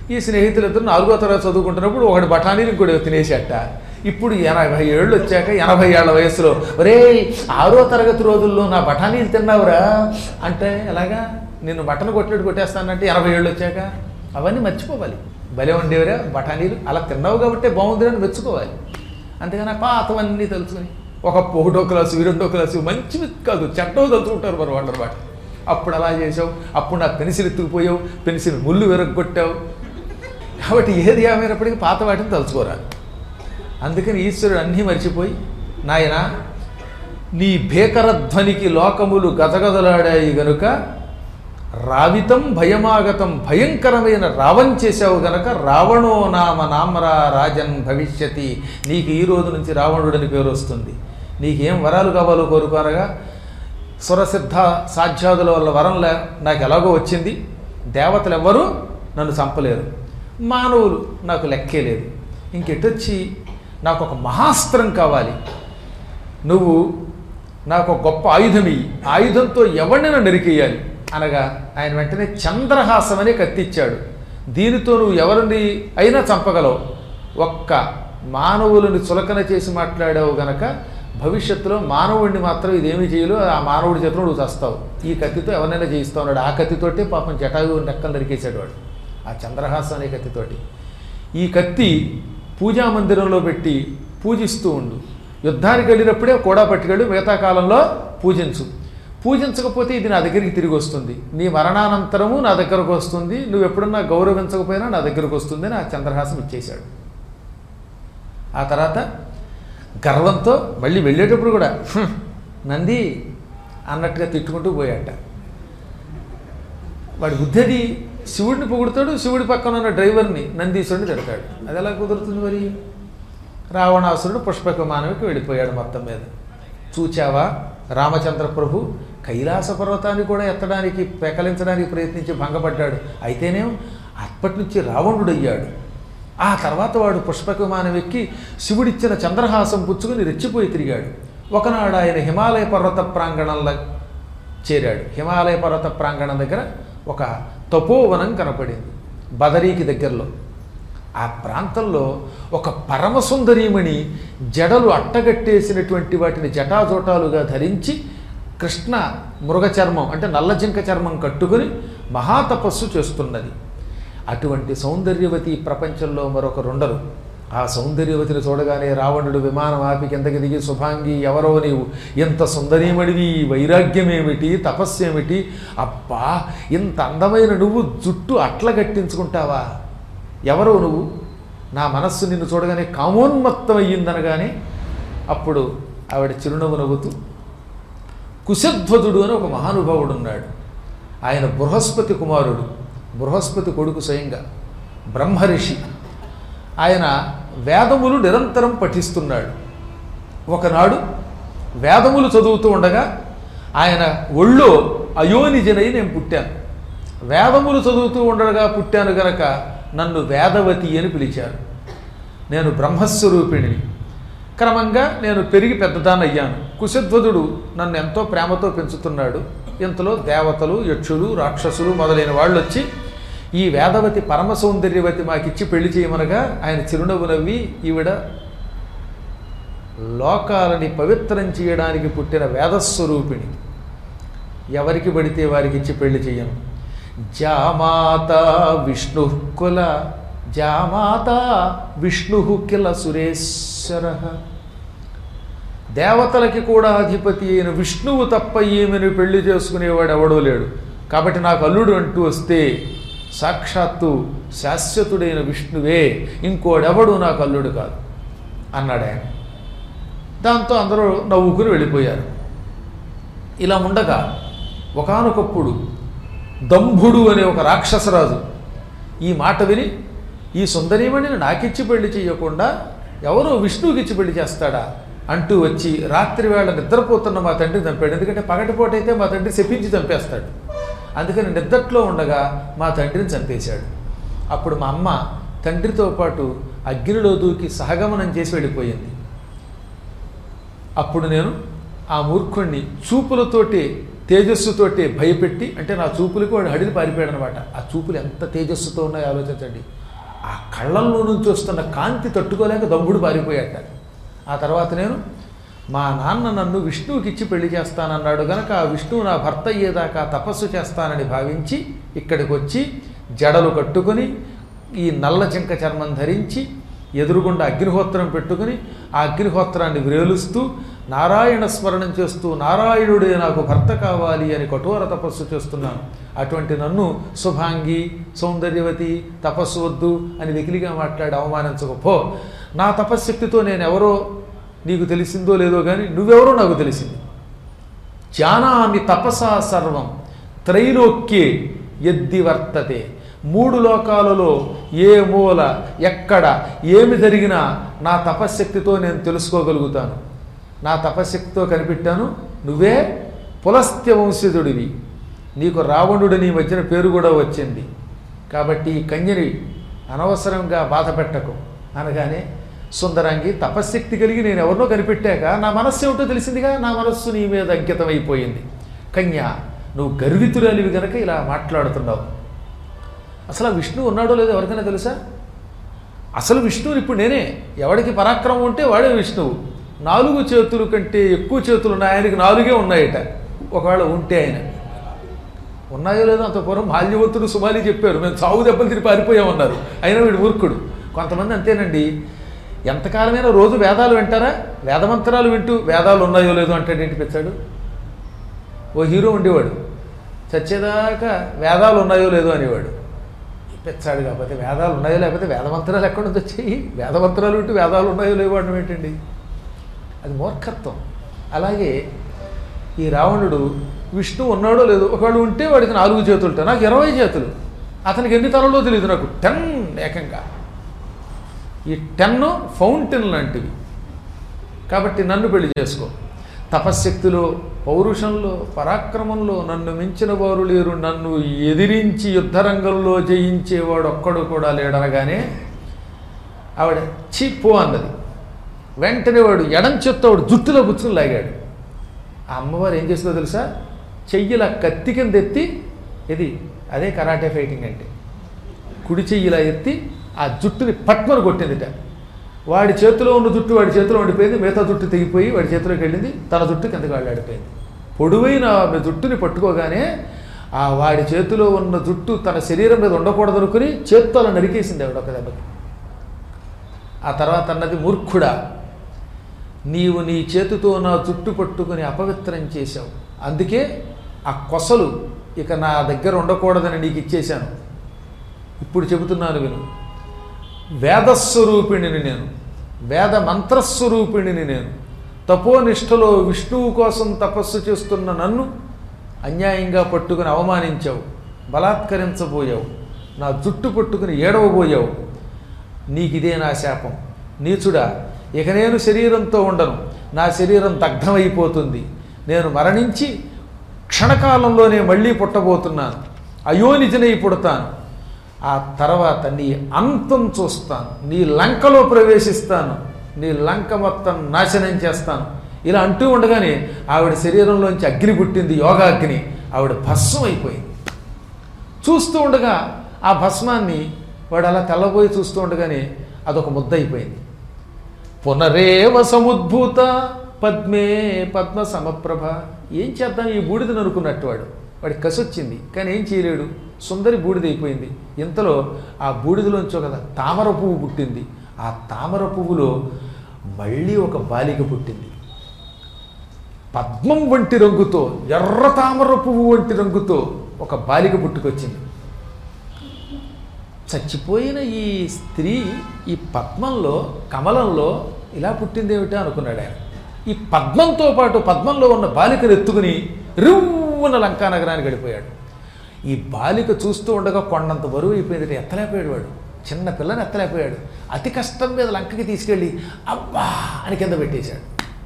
ఈ స్నేహితులిద్దరు నాలుగో తరగతి చదువుకుంటున్నప్పుడు ఒకటి బఠానీని ఇంకోటి తినేసేట ఇప్పుడు ఎనభై ఏళ్ళు వచ్చాక ఎనభై ఏళ్ల వయసులో ఒరే ఆరో తరగతి రోజుల్లో నా బఠానీలు తిన్నావురా అంటే ఎలాగా నిన్ను బట్టను కొట్టినట్టు కొట్టేస్తానంటే ఎనభై ఏళ్ళు వచ్చాక అవన్నీ మర్చిపోవాలి భలే ఉండేవరా బఠానీలు అలా తిన్నావు కాబట్టి బాగుంది మెచ్చుకోవాలి అంతేగాని ఆ పాతవన్నీ తెలుసుకుని ఒక ఒకటో క్లాసు రెండో క్లాసు మంచివి కాదు చెడ్డవి తలుచుకుంటారు మరి వాళ్ళు అనమాట అప్పుడు అలా చేసావు అప్పుడు నా పెన్సిల్ ఎత్తుకుపోయావు పెన్సిల్ ముళ్ళు విరగొట్టావు కాబట్టి ఏది ఏమైనప్పటికీ పాత వాటిని తలుచుకోరాదు అందుకని ఈశ్వరుడు అన్నీ మర్చిపోయి నాయన నీ భీకరధ్వనికి లోకములు గజగజలాడాయి గనుక రావితం భయమాగతం భయంకరమైన రావం చేశావు గనక రావణో నామ నామరా రాజన్ భవిష్యతి నీకు ఈ రోజు నుంచి రావణుడని పేరు వస్తుంది నీకేం వరాలు కావాలో కోరుకోనగా సురసిద్ధ సాధ్యాదుల వల్ల వరం లే నాకు ఎలాగో వచ్చింది దేవతలు ఎవ్వరూ నన్ను చంపలేరు మానవులు నాకు లెక్కే లేదు ఇంకెటొచ్చి నాకు ఒక మహాస్త్రం కావాలి నువ్వు నాకు ఒక గొప్ప ఆయుధం ఇయ్యి ఆయుధంతో ఎవరినైనా నరికేయాలి అనగా ఆయన వెంటనే చంద్రహాసం అనే కత్తిచ్చాడు దీనితో నువ్వు ఎవరిని అయినా చంపగలవు ఒక్క మానవులను చులకన చేసి మాట్లాడావు గనక భవిష్యత్తులో మానవుడిని మాత్రం ఇదేమీ చేయలు ఆ మానవుడి చేతిలో నువ్వు చస్తావు ఈ కత్తితో ఎవరినైనా చేయిస్తా ఉన్నాడు ఆ కత్తితోటే పాపం జటాయు నెక్కలు నరికేశాడు వాడు ఆ చంద్రహాసం అనే కత్తితోటి ఈ కత్తి పూజా మందిరంలో పెట్టి పూజిస్తూ ఉండు యుద్ధానికి వెళ్ళినప్పుడే కూడా పట్టుకెళ్ళు మిగతా కాలంలో పూజించు పూజించకపోతే ఇది నా దగ్గరికి తిరిగి వస్తుంది నీ మరణానంతరము నా దగ్గరకు వస్తుంది నువ్వు ఎప్పుడన్నా గౌరవించకపోయినా నా దగ్గరకు వస్తుంది అని ఆ చంద్రహాసం ఇచ్చేశాడు ఆ తర్వాత గర్వంతో మళ్ళీ వెళ్ళేటప్పుడు కూడా "హ్, నంది అన్నట్టుగా తిట్టుకుంటూ పోయాట వాడి బుద్ధి అది శివుడిని పొగుడుతాడు శివుడి పక్కన ఉన్న డ్రైవర్ని నందీశ్వరుని తిడతాడు అది ఎలా కుదురుతుంది మరి రావణాసురుడు పుష్పక మానవికి వెళ్ళిపోయాడు మొత్తం మీద చూచావా రామచంద్ర ప్రభు కైలాస పర్వతాన్ని కూడా ఎత్తడానికి పెకలించడానికి ప్రయత్నించి భంగపడ్డాడు అయితేనేం అప్పటి నుంచి రావణుడయ్యాడు ఆ తర్వాత వాడు పుష్పక విమానం ఎక్కి శివుడిచ్చిన చంద్రహాసం పుచ్చుకుని రెచ్చిపోయి తిరిగాడు ఒకనాడు ఆయన హిమాలయ పర్వత ప్రాంగణంలో చేరాడు హిమాలయ పర్వత ప్రాంగణం దగ్గర ఒక తపోవనం కనపడింది బదరీకి దగ్గరలో ఆ ప్రాంతంలో ఒక పరమసుందరీమణి జడలు అట్టగట్టేసినటువంటి వాటిని జటాజోటాలుగా ధరించి కృష్ణ మృగ చర్మం అంటే నల్ల జింక చర్మం కట్టుకుని మహాతపస్సు చేస్తున్నది అటువంటి సౌందర్యవతి ఈ ప్రపంచంలో మరొకరుండరు ఆ సౌందర్యవతిని చూడగానే రావణుడు విమానం ఆపి కిందకి దిగి శుభాంగి ఎవరో నీవు ఎంత సుందరీమడివి ఈ వైరాగ్యం ఏమిటి తపస్సు ఏమిటి అబ్బా ఇంత అందమైన నువ్వు జుట్టు అట్ల గట్టించుకుంటావా ఎవరో నువ్వు నా మనస్సు నిన్ను చూడగానే కామోన్మత్తం అయ్యిందనగానే అప్పుడు ఆవిడ చిరునవ్వు నవ్వుతూ కుశధ్వజుడు అని ఒక మహానుభావుడు ఉన్నాడు ఆయన బృహస్పతి కుమారుడు బృహస్పతి కొడుకు స్వయంగా బ్రహ్మరిషి ఆయన వేదములు నిరంతరం పఠిస్తున్నాడు ఒకనాడు వేదములు చదువుతూ ఉండగా ఆయన ఒళ్ళో అయోనిజనై నేను పుట్టాను వేదములు చదువుతూ ఉండగా పుట్టాను గనక నన్ను వేదవతి అని పిలిచారు నేను బ్రహ్మస్వరూపిణిని క్రమంగా నేను పెరిగి పెద్దదాన్ని అయ్యాను కుశధ్వజుడు నన్ను ఎంతో ప్రేమతో పెంచుతున్నాడు ఇంతలో దేవతలు యక్షులు రాక్షసులు మొదలైన వాళ్ళు వచ్చి ఈ వేదవతి పరమ సౌందర్యవతి మాకిచ్చి పెళ్లి చేయమనగా ఆయన చిరునవ్వు నవ్వి ఈవిడ లోకాలని పవిత్రం చేయడానికి పుట్టిన వేదస్వరూపిణి ఎవరికి పడితే వారికి ఇచ్చి పెళ్లి చేయను జామాత విష్ణు కుల జామాత విష్ణు కిల సురేశ్వర దేవతలకి కూడా అధిపతి అయిన విష్ణువు తప్ప ఈమెను పెళ్లి చేసుకునేవాడు ఎవడో లేడు కాబట్టి నాకు అల్లుడు అంటూ వస్తే సాక్షాత్తు శాశ్వతుడైన విష్ణువే ఇంకోడెవడు నాకు అల్లుడు కాదు అన్నాడు ఆయన దాంతో అందరూ నవ్వుకుని వెళ్ళిపోయారు ఇలా ఉండగా ఒకానొకప్పుడు దంభుడు అనే ఒక రాక్షసరాజు ఈ మాట విని ఈ సుందరీమణిని నాకిచ్చి పెళ్లి చేయకుండా ఎవరో విష్ణువుకి ఇచ్చి పెళ్లి చేస్తాడా అంటూ వచ్చి రాత్రి వేళ నిద్రపోతున్న మా తండ్రిని చంపాడు ఎందుకంటే పగటిపూట అయితే మా తండ్రి శపించి చంపేస్తాడు అందుకని నిద్రలో ఉండగా మా తండ్రిని చంపేశాడు అప్పుడు మా అమ్మ తండ్రితో పాటు అగ్నిలో దూకి సహగమనం చేసి వెళ్ళిపోయింది అప్పుడు నేను ఆ మూర్ఖుణ్ణి చూపులతోటి తేజస్సుతోటి భయపెట్టి అంటే నా చూపులకు వాడు హడిని పారిపోయాడు అనమాట ఆ చూపులు ఎంత తేజస్సుతో ఉన్నాయో ఆలోచించండి ఆ కళ్ళల్లో నుంచి వస్తున్న కాంతి తట్టుకోలేక దమ్ముడు పారిపోయాట ఆ తర్వాత నేను మా నాన్న నన్ను విష్ణువుకి ఇచ్చి పెళ్లి చేస్తానన్నాడు గనక ఆ విష్ణువు నా భర్త అయ్యేదాకా తపస్సు చేస్తానని భావించి ఇక్కడికి వచ్చి జడలు కట్టుకొని ఈ నల్ల జింక చర్మం ధరించి ఎదురుగుండా అగ్నిహోత్రం పెట్టుకుని ఆ అగ్నిహోత్రాన్ని వ్రేలుస్తూ నారాయణ స్మరణం చేస్తూ నారాయణుడే నాకు భర్త కావాలి అని కఠోర తపస్సు చేస్తున్నాను అటువంటి నన్ను శుభాంగి సౌందర్యవతి తపస్సు వద్దు అని వెకిలిగా మాట్లాడి అవమానించకపో నా తపశ్శక్తితో నేను ఎవరో నీకు తెలిసిందో లేదో కానీ నువ్వెవరో నాకు తెలిసింది జానామి తపసా సర్వం త్రైలోక్యే ఎద్ది వర్తతే మూడు లోకాలలో ఏ మూల ఎక్కడ ఏమి జరిగినా నా తపశ్శక్తితో నేను తెలుసుకోగలుగుతాను నా తపశ్శక్తితో కనిపెట్టాను నువ్వే పులస్త్య వంశజుడివి నీకు రావణుడు నీ మధ్యన పేరు కూడా వచ్చింది కాబట్టి ఈ కన్యని అనవసరంగా బాధ పెట్టకు అనగానే సుందరంగి తపశ్శక్తి కలిగి నేను ఎవరినో కనిపెట్టాక నా మనస్సు ఏమిటో తెలిసిందిగా నా మనస్సు నీ మీద అంకితం అయిపోయింది కన్య నువ్వు గర్వితురాలివి గనక ఇలా మాట్లాడుతున్నావు అసలు ఆ విష్ణువు ఉన్నాడో లేదో ఎవరికైనా తెలుసా అసలు విష్ణువుని ఇప్పుడు నేనే ఎవడికి పరాక్రమం ఉంటే వాడే విష్ణువు నాలుగు చేతులు కంటే ఎక్కువ చేతులు ఉన్నాయి ఆయనకి నాలుగే ఉన్నాయట ఒకవేళ ఉంటే ఆయన ఉన్నాయో లేదో అంత పూర్వం మాల్యవతుడు సుమాలి చెప్పారు మేము చావు దెబ్బలు తిరిగి పారిపోయామన్నారు అయినా వీడు మూర్ఖుడు కొంతమంది అంతేనండి ఎంతకాలమైనా రోజు వేదాలు వింటారా వేదమంత్రాలు వింటూ వేదాలు ఉన్నాయో లేదో అంటాడు ఏంటి పెచ్చాడు ఓ హీరో ఉండేవాడు చచ్చేదాకా వేదాలు ఉన్నాయో లేదో అనేవాడు పెచ్చాడు కాకపోతే వేదాలు ఉన్నాయో లేకపోతే వేదమంత్రాలు ఎక్కడి నుంచి వచ్చాయి వేదమంత్రాలు వింటూ వేదాలు ఉన్నాయో లేవో అనడం ఏంటండి అది మూర్ఖత్వం అలాగే ఈ రావణుడు విష్ణు ఉన్నాడో లేదో ఒకవేళ ఉంటే వాడికి నాలుగు చేతులు ఉంటాయి నాకు ఇరవై చేతులు అతనికి ఎన్ని తలలో తెలియదు నాకు టెన్ ఏకంగా ఈ టెన్ ఫౌంటైన్ లాంటివి కాబట్టి నన్ను పెళ్లి చేసుకో తపశ్శక్తిలో పౌరుషంలో పరాక్రమంలో నన్ను మించిన వారు లేరు నన్ను ఎదిరించి యుద్ధరంగంలో జయించేవాడు ఒక్కడు కూడా లేడనగానే ఆవిడ చిప్పు అన్నది వెంటనే వాడు ఎడం చెత్తో వాడు జుట్టులో గుచ్చుకుని లాగాడు ఆ అమ్మవారు ఏం చేసిందో తెలుసా చెయ్యిలా కత్తి కింద ఎత్తి ఇది అదే కరాటే ఫైటింగ్ అంటే కుడి చెయ్యిలా ఎత్తి ఆ జుట్టుని పట్మను కొట్టిందిట వాడి చేతిలో ఉన్న జుట్టు వాడి చేతిలో ఉండిపోయింది మిగతా జుట్టు తెగిపోయి వాడి చేతిలోకి వెళ్ళింది తన జుట్టు కిందకి వెళ్ళాడిపోయింది పొడువైన ఆమె జుట్టుని పట్టుకోగానే ఆ వాడి చేతిలో ఉన్న జుట్టు తన శరీరం మీద ఉండకూడదు అనుకుని చేత్తో అలా నరికేసింది ఆవిడ ఒక దెబ్బకి ఆ తర్వాత అన్నది మూర్ఖుడా నీవు నీ చేతితో నా జుట్టు పట్టుకుని అపవిత్రం చేశావు అందుకే ఆ కొసలు ఇక నా దగ్గర ఉండకూడదని నీకు ఇచ్చేశాను ఇప్పుడు చెబుతున్నాను విను వేదస్వరూపిణిని నేను వేద మంత్రస్వరూపిణిని నేను తపోనిష్టలో విష్ణువు కోసం తపస్సు చేస్తున్న నన్ను అన్యాయంగా పట్టుకుని అవమానించావు బలాత్కరించబోయావు నా జుట్టు పట్టుకుని ఏడవబోయావు నీకిదే నా శాపం నీచుడా ఇక నేను శరీరంతో ఉండను నా శరీరం దగ్ధమైపోతుంది నేను మరణించి క్షణకాలంలోనే మళ్ళీ పుట్టబోతున్నాను అయోనిజనై పుడతాను ఆ తర్వాత నీ అంతం చూస్తాను నీ లంకలో ప్రవేశిస్తాను నీ లంక మొత్తం నాశనం చేస్తాను ఇలా అంటూ ఉండగానే ఆవిడ శరీరంలోంచి అగ్ని పుట్టింది యోగాగ్ని ఆవిడ భస్మం అయిపోయింది చూస్తూ ఉండగా ఆ భస్మాన్ని వాడు అలా తెల్లబోయి చూస్తూ ఉండగానే అదొక ముద్ద అయిపోయింది పునరేవ సముద్భూత పద్మే పద్మ సమప్రభ ఏం చేద్దాం ఈ బూడిదని అనుకున్నట్టు వాడు వాడికి కసొచ్చింది కానీ ఏం చేయలేడు సుందరి బూడిద అయిపోయింది ఇంతలో ఆ బూడిదలోంచి ఒక తామర పువ్వు పుట్టింది ఆ తామర పువ్వులో మళ్ళీ ఒక బాలిక పుట్టింది పద్మం వంటి రంగుతో ఎర్ర తామర పువ్వు వంటి రంగుతో ఒక బాలిక పుట్టుకొచ్చింది చచ్చిపోయిన ఈ స్త్రీ ఈ పద్మంలో కమలంలో ఇలా పుట్టిందేమిటా అనుకున్నాడు ఆయన ఈ పద్మంతో పాటు పద్మంలో ఉన్న బాలికను ఎత్తుకుని రివ్వున లంకా నగరానికి గడిపోయాడు ఈ బాలిక చూస్తూ ఉండగా కొండంత బరువు అయిపోయింది ఎత్తలేకపోయాడు వాడు చిన్న పిల్లని ఎత్తలేకపోయాడు అతి కష్టం మీద లంకకి తీసుకెళ్ళి అబ్బా అని కింద పెట్టేశాడు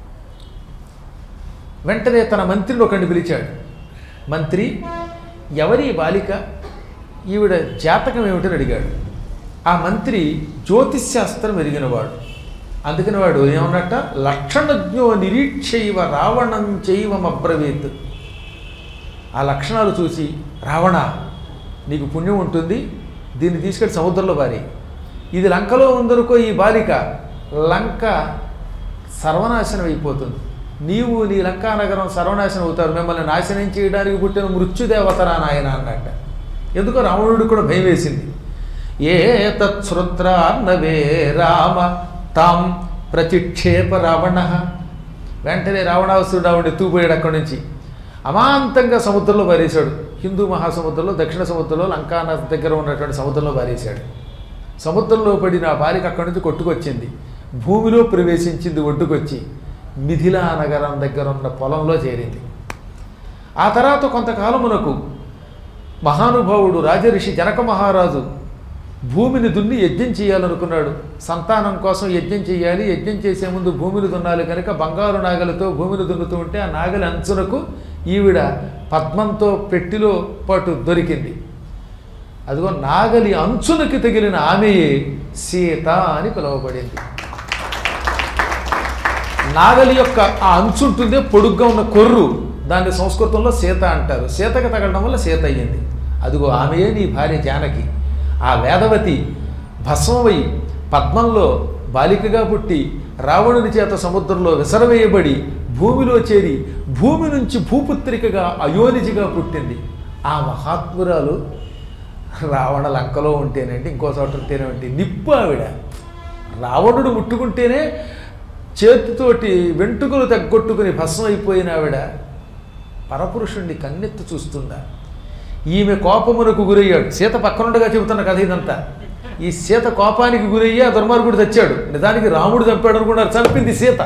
వెంటనే తన మంత్రిని ఒకడిని పిలిచాడు మంత్రి ఎవరి ఈ బాలిక ఈవిడ జాతకం ఏమిటని అడిగాడు ఆ మంత్రి జ్యోతిష్శాస్త్రం ఎరిగినవాడు అందుకని వాడు ఏమన్నట్ట లక్షణజ్ఞో నిరీక్షైవ రావణం చైవమబ్రవీత్ ఆ లక్షణాలు చూసి రావణ నీకు పుణ్యం ఉంటుంది దీన్ని తీసుకెళ్ళి సముద్రంలో బారి ఇది లంకలో ఉందనుకో ఈ బాలిక లంక సర్వనాశనం అయిపోతుంది నీవు నీ లంకా నగరం సర్వనాశనం అవుతారు మిమ్మల్ని నాశనం చేయడానికి పుట్టిన మృత్యుదేవతరా నాయన అన్నట్ట ఎందుకో రావణుడికి కూడా భయం వేసింది ఏ తత్శ్రుత్రాన్నవే రామ తాం ప్రతిక్షేప రావణ వెంటనే రావణాసురుడు ఆవిడ ఎత్తుకుపోయాడు అక్కడి నుంచి అమాంతంగా సముద్రంలో పారేశాడు హిందూ మహాసముద్రంలో దక్షిణ సముద్రంలో లంకా నది దగ్గర ఉన్నటువంటి సముద్రంలో పారేశాడు సముద్రంలో పడిన ఆ బాలిక అక్కడి నుంచి కొట్టుకొచ్చింది భూమిలో ప్రవేశించింది ఒడ్డుకొచ్చి మిథిలా నగరం దగ్గర ఉన్న పొలంలో చేరింది ఆ తర్వాత కొంతకాలమునకు మహానుభావుడు రాజరిషి జనక మహారాజు భూమిని దున్ని యజ్ఞం చేయాలనుకున్నాడు సంతానం కోసం యజ్ఞం చేయాలి యజ్ఞం చేసే ముందు భూమిని దున్నాలి కనుక బంగారు నాగలతో భూమిని దున్నుతూ ఉంటే ఆ నాగలి అంచునకు ఈవిడ పద్మంతో పెట్టిలో పాటు దొరికింది అదిగో నాగలి అంచునకి తగిలిన ఆమెయే సీత అని పిలువబడింది నాగలి యొక్క ఆ అంచు ఉంటుందే పొడుగ్గా ఉన్న కొర్రు దాన్ని సంస్కృతంలో సీత అంటారు సీతకి తగలడం వల్ల సీత అయ్యింది అదిగో ఆమెయే నీ భార్య జానకి ఆ వేదవతి భస్మమై పద్మంలో బాలికగా పుట్టి రావణుని చేత సముద్రంలో విసరవేయబడి భూమిలో చేరి భూమి నుంచి భూపుత్రికగా అయోనిజిగా పుట్టింది ఆ మహాత్మురాలు రావణ లంకలో ఉంటేనండి ఇంకో చోట ఉంటేనేంటి నిప్పు ఆవిడ రావణుడు ముట్టుకుంటేనే చేతితోటి వెంట్రుకలు తగ్గొట్టుకుని భస్మం అయిపోయిన ఆవిడ పరపురుషుణ్ణి కన్నెత్తి చూస్తుందా ఈమె కోపమునకు గురయ్యాడు సీత పక్కనుండగా చెబుతున్న కథ ఇదంతా ఈ సీత కోపానికి గురయ్యి ఆ దుర్మార్గుడు చచ్చాడు నిజానికి రాముడు చంపాడు అనుకున్నారు చంపింది సీత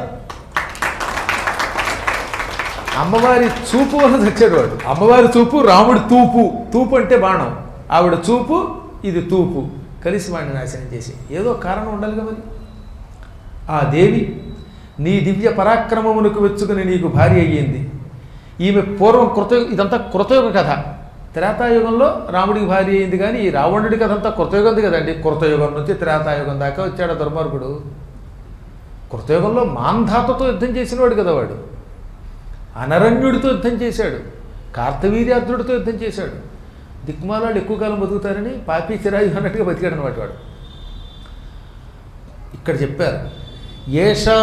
అమ్మవారి చూపు వల్ల చచ్చాడు వాడు అమ్మవారి చూపు రాముడి తూపు తూపు అంటే బాణం ఆవిడ చూపు ఇది తూపు కలిసి వాడిని నాశనం చేసి ఏదో కారణం ఉండాలిగా మరి ఆ దేవి నీ దివ్య పరాక్రమమునకు వెచ్చుకుని నీకు భార్య అయ్యింది ఈమె పూర్వం కృత ఇదంతా కృతయుగ కథ త్రేతాయుగంలో రాముడికి భార్య అయింది కానీ ఈ రావణుడి కథ అంతా కృతయుగంది కదండి కృతయుగం నుంచి త్రేతాయుగం దాకా వచ్చాడు ఆ దుర్మార్గుడు కృతయుగంలో మాంధాతతో యుద్ధం చేసినవాడు కదా వాడు అనరణ్యుడితో యుద్ధం చేశాడు కార్తవీర్యార్జుడితో యుద్ధం చేశాడు దిక్మాలాలు ఎక్కువ కాలం బతుకుతారని పాపి చిరాయు అన్నట్టుగా బతికాడు అనమాట వాడు ఇక్కడ చెప్పారు ఏషా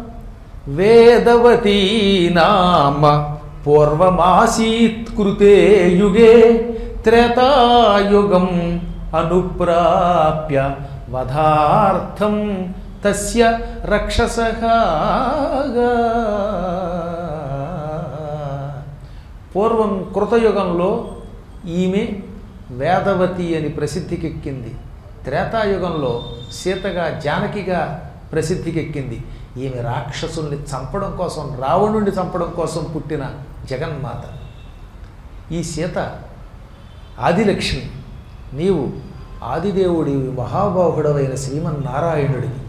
వేదవతీ నామ పూర్వమాసీత్ కృతే యుగే త్రేతాయుగం అనుప్రాప్య వధార్థం తస్య రక్షస పూర్వం కృతయుగంలో ఈమె వేదవతి అని ప్రసిద్ధికెక్కింది త్రేతాయుగంలో సీతగా జానకిగా ప్రసిద్ధికెక్కింది ఈమె రాక్షసుల్ని చంపడం కోసం రావణుడిని చంపడం కోసం పుట్టిన జగన్మాత ఈ సీత ఆదిలక్ష్మి నీవు ఆదిదేవుడివి మహాబాహుడవైన శ్రీమన్నారాయణుడివి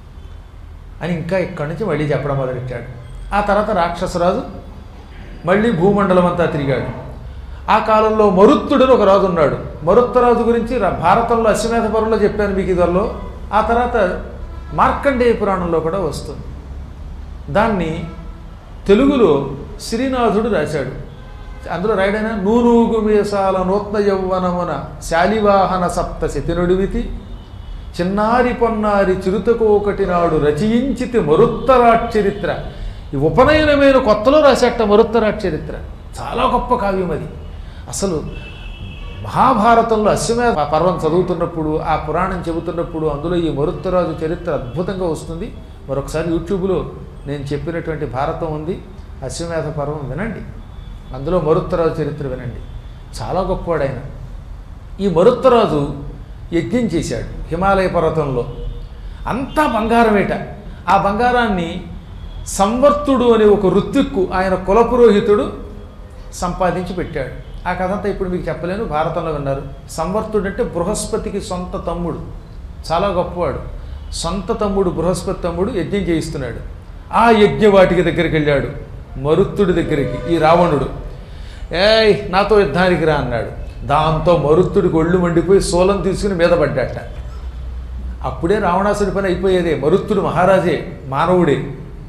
అని ఇంకా ఇక్కడి నుంచి మళ్ళీ చెప్పడం మొదలెట్టాడు ఆ తర్వాత రాక్షసరాజు మళ్ళీ భూమండలం అంతా తిరిగాడు ఆ కాలంలో మరుత్తుడని ఒక రాజు ఉన్నాడు మరుత్తరాజు గురించి రా- భారతంలో అశ్వమేధ పర్వంలో చెప్పాను మీకు ఇదల్లో ఆ తర్వాత మార్కండేయ పురాణంలో కూడా వస్తుంది దాన్ని తెలుగులో శ్రీనాథుడు రాశాడు అందులో రాయడైనా నూనూగు మీసాల నూత్న యౌవనమున శాలివాహన సప్త శతినుడివితి చిన్నారి పొన్నారి చిరుతకు ఒకటి నాడు రచయించితి మరుత్తరాట్ చరిత్ర ఈ ఉపనయనమైన కొత్తలో రాసేట మరుత్తరాట్ చరిత్ర చాలా గొప్ప కావ్యం అది అసలు మహాభారతంలో అశ్వమేధ పర్వం చదువుతున్నప్పుడు ఆ పురాణం చెబుతున్నప్పుడు అందులో ఈ మరుత్తరాజు చరిత్ర అద్భుతంగా వస్తుంది మరొకసారి యూట్యూబ్లో నేను చెప్పినటువంటి భారతం ఉంది అశ్వమేధ పర్వం వినండి అందులో మరుత్తరాజు చరిత్ర వినండి చాలా గొప్పవాడైన ఈ మరుత్తరాజు యజ్ఞం చేశాడు హిమాలయ పర్వతంలో అంతా బంగారమేట ఆ బంగారాన్ని సంవర్తుడు అనే ఒక ఋత్విక్కు ఆయన కులపురోహితుడు సంపాదించి పెట్టాడు ఆ కథ అంతా ఇప్పుడు మీకు చెప్పలేను భారతంలో విన్నారు సంవర్తుడు అంటే బృహస్పతికి సొంత తమ్ముడు చాలా గొప్పవాడు సొంత తమ్ముడు బృహస్పతి తమ్ముడు యజ్ఞం చేయిస్తున్నాడు ఆ యజ్ఞవాటికి దగ్గరికి వెళ్ళాడు మరుత్తుడి దగ్గరికి ఈ రావణుడు ఏయ్ నాతో యుద్ధానికి రా అన్నాడు దాంతో మరుత్తుడికి ఒళ్ళు మండిపోయి సోలం తీసుకుని మీద పడ్డాట అప్పుడే రావణాసుడి పని అయిపోయేదే మరుత్తుడు మహారాజే మానవుడే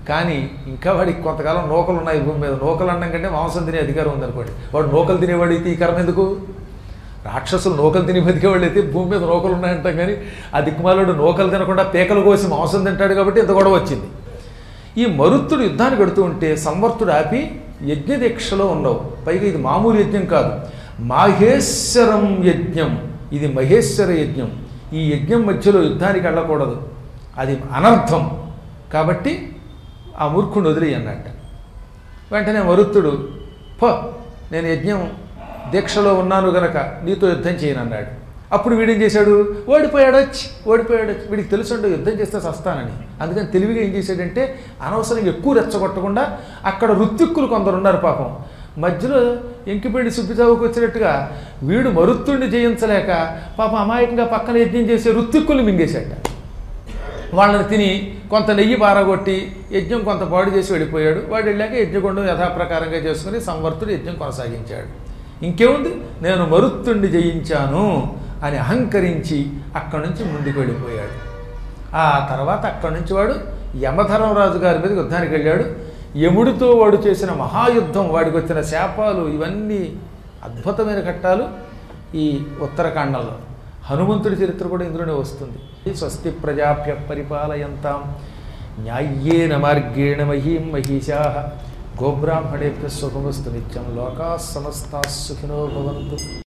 కానీ ఇంకా వాడికి కొంతకాలం నూకలు ఉన్నాయి భూమి మీద నూకలు అనడం కంటే మాంసం తినే అధికారం ఉందనుకోండి వాడు నూకలు తినేవాడు అయితే ఈ కర్మ ఎందుకు రాక్షసులు నూకలు తిని బతికేవాళ్ళు అయితే భూమి మీద నూకలు ఉన్నాయంటాం కానీ ఆ దిక్కుమాలుడు నూకలు తినకుండా పేకలు కోసి మాంసం తింటాడు కాబట్టి ఇంత గొడవ వచ్చింది ఈ మరుత్తుడు యుద్ధానికి పెడుతూ ఉంటే సంవర్తుడు ఆపి యజ్ఞ దీక్షలో ఉన్నావు పైగా ఇది మామూలు యజ్ఞం కాదు మాహేశ్వరం యజ్ఞం ఇది మహేశ్వర యజ్ఞం ఈ యజ్ఞం మధ్యలో యుద్ధానికి వెళ్ళకూడదు అది అనర్థం కాబట్టి ఆ మూర్ఖుని వదిలి అన్నట్ట వెంటనే మరుత్తుడు పో నేను యజ్ఞం దీక్షలో ఉన్నాను గనక నీతో యుద్ధం చేయను అన్నాడు అప్పుడు వీడేం చేశాడు ఓడిపోయాడొచ్చి ఓడిపోయాడొచ్చి వీడికి తెలుసుండే యుద్ధం చేస్తే సస్తానని అందుకని తెలివిగా ఏం చేశాడంటే అనవసరంగా ఎక్కువ రెచ్చగొట్టకుండా అక్కడ రుత్తిక్కులు కొందరు ఉన్నారు పాపం మధ్యలో ఎంకిపెండి సుబ్బిచావుకు వచ్చినట్టుగా వీడు మరుత్తుడిని జయించలేక పాపం అమాయకంగా పక్కన యజ్ఞం చేసే రుత్తిక్కులు మింగేశాట వాళ్ళని తిని కొంత నెయ్యి బారగొట్టి యజ్ఞం కొంత పాడు చేసి వెళ్ళిపోయాడు వాడు వెళ్ళాక యజ్ఞగుండం యథాప్రకారంగా చేసుకుని సంవర్తుడు యజ్ఞం కొనసాగించాడు ఇంకేముంది నేను మరుత్తుణ్ణి జయించాను అని అహంకరించి అక్కడి నుంచి ముందుకు వెళ్ళిపోయాడు ఆ తర్వాత అక్కడి నుంచి వాడు యమధర్మరాజు గారి మీద యుద్ధానికి వెళ్ళాడు యముడితో వాడు చేసిన మహాయుద్ధం వాడికి వచ్చిన శాపాలు ఇవన్నీ అద్భుతమైన ఘట్టాలు ఈ ఉత్తరాఖండంలో హనుమంతుడి చరిత్ర కూడా ఇందులోనే వస్తుంది స్వస్తి ప్రజాభ్య పరిపాలయంతాం న్యాయ్యేన మార్గేణ మహీం మహిషా గోబ్రాహ్మణేభ్య సుఖమస్తు నిత్యం లోకా సమస్తా సుఖినో భవంతు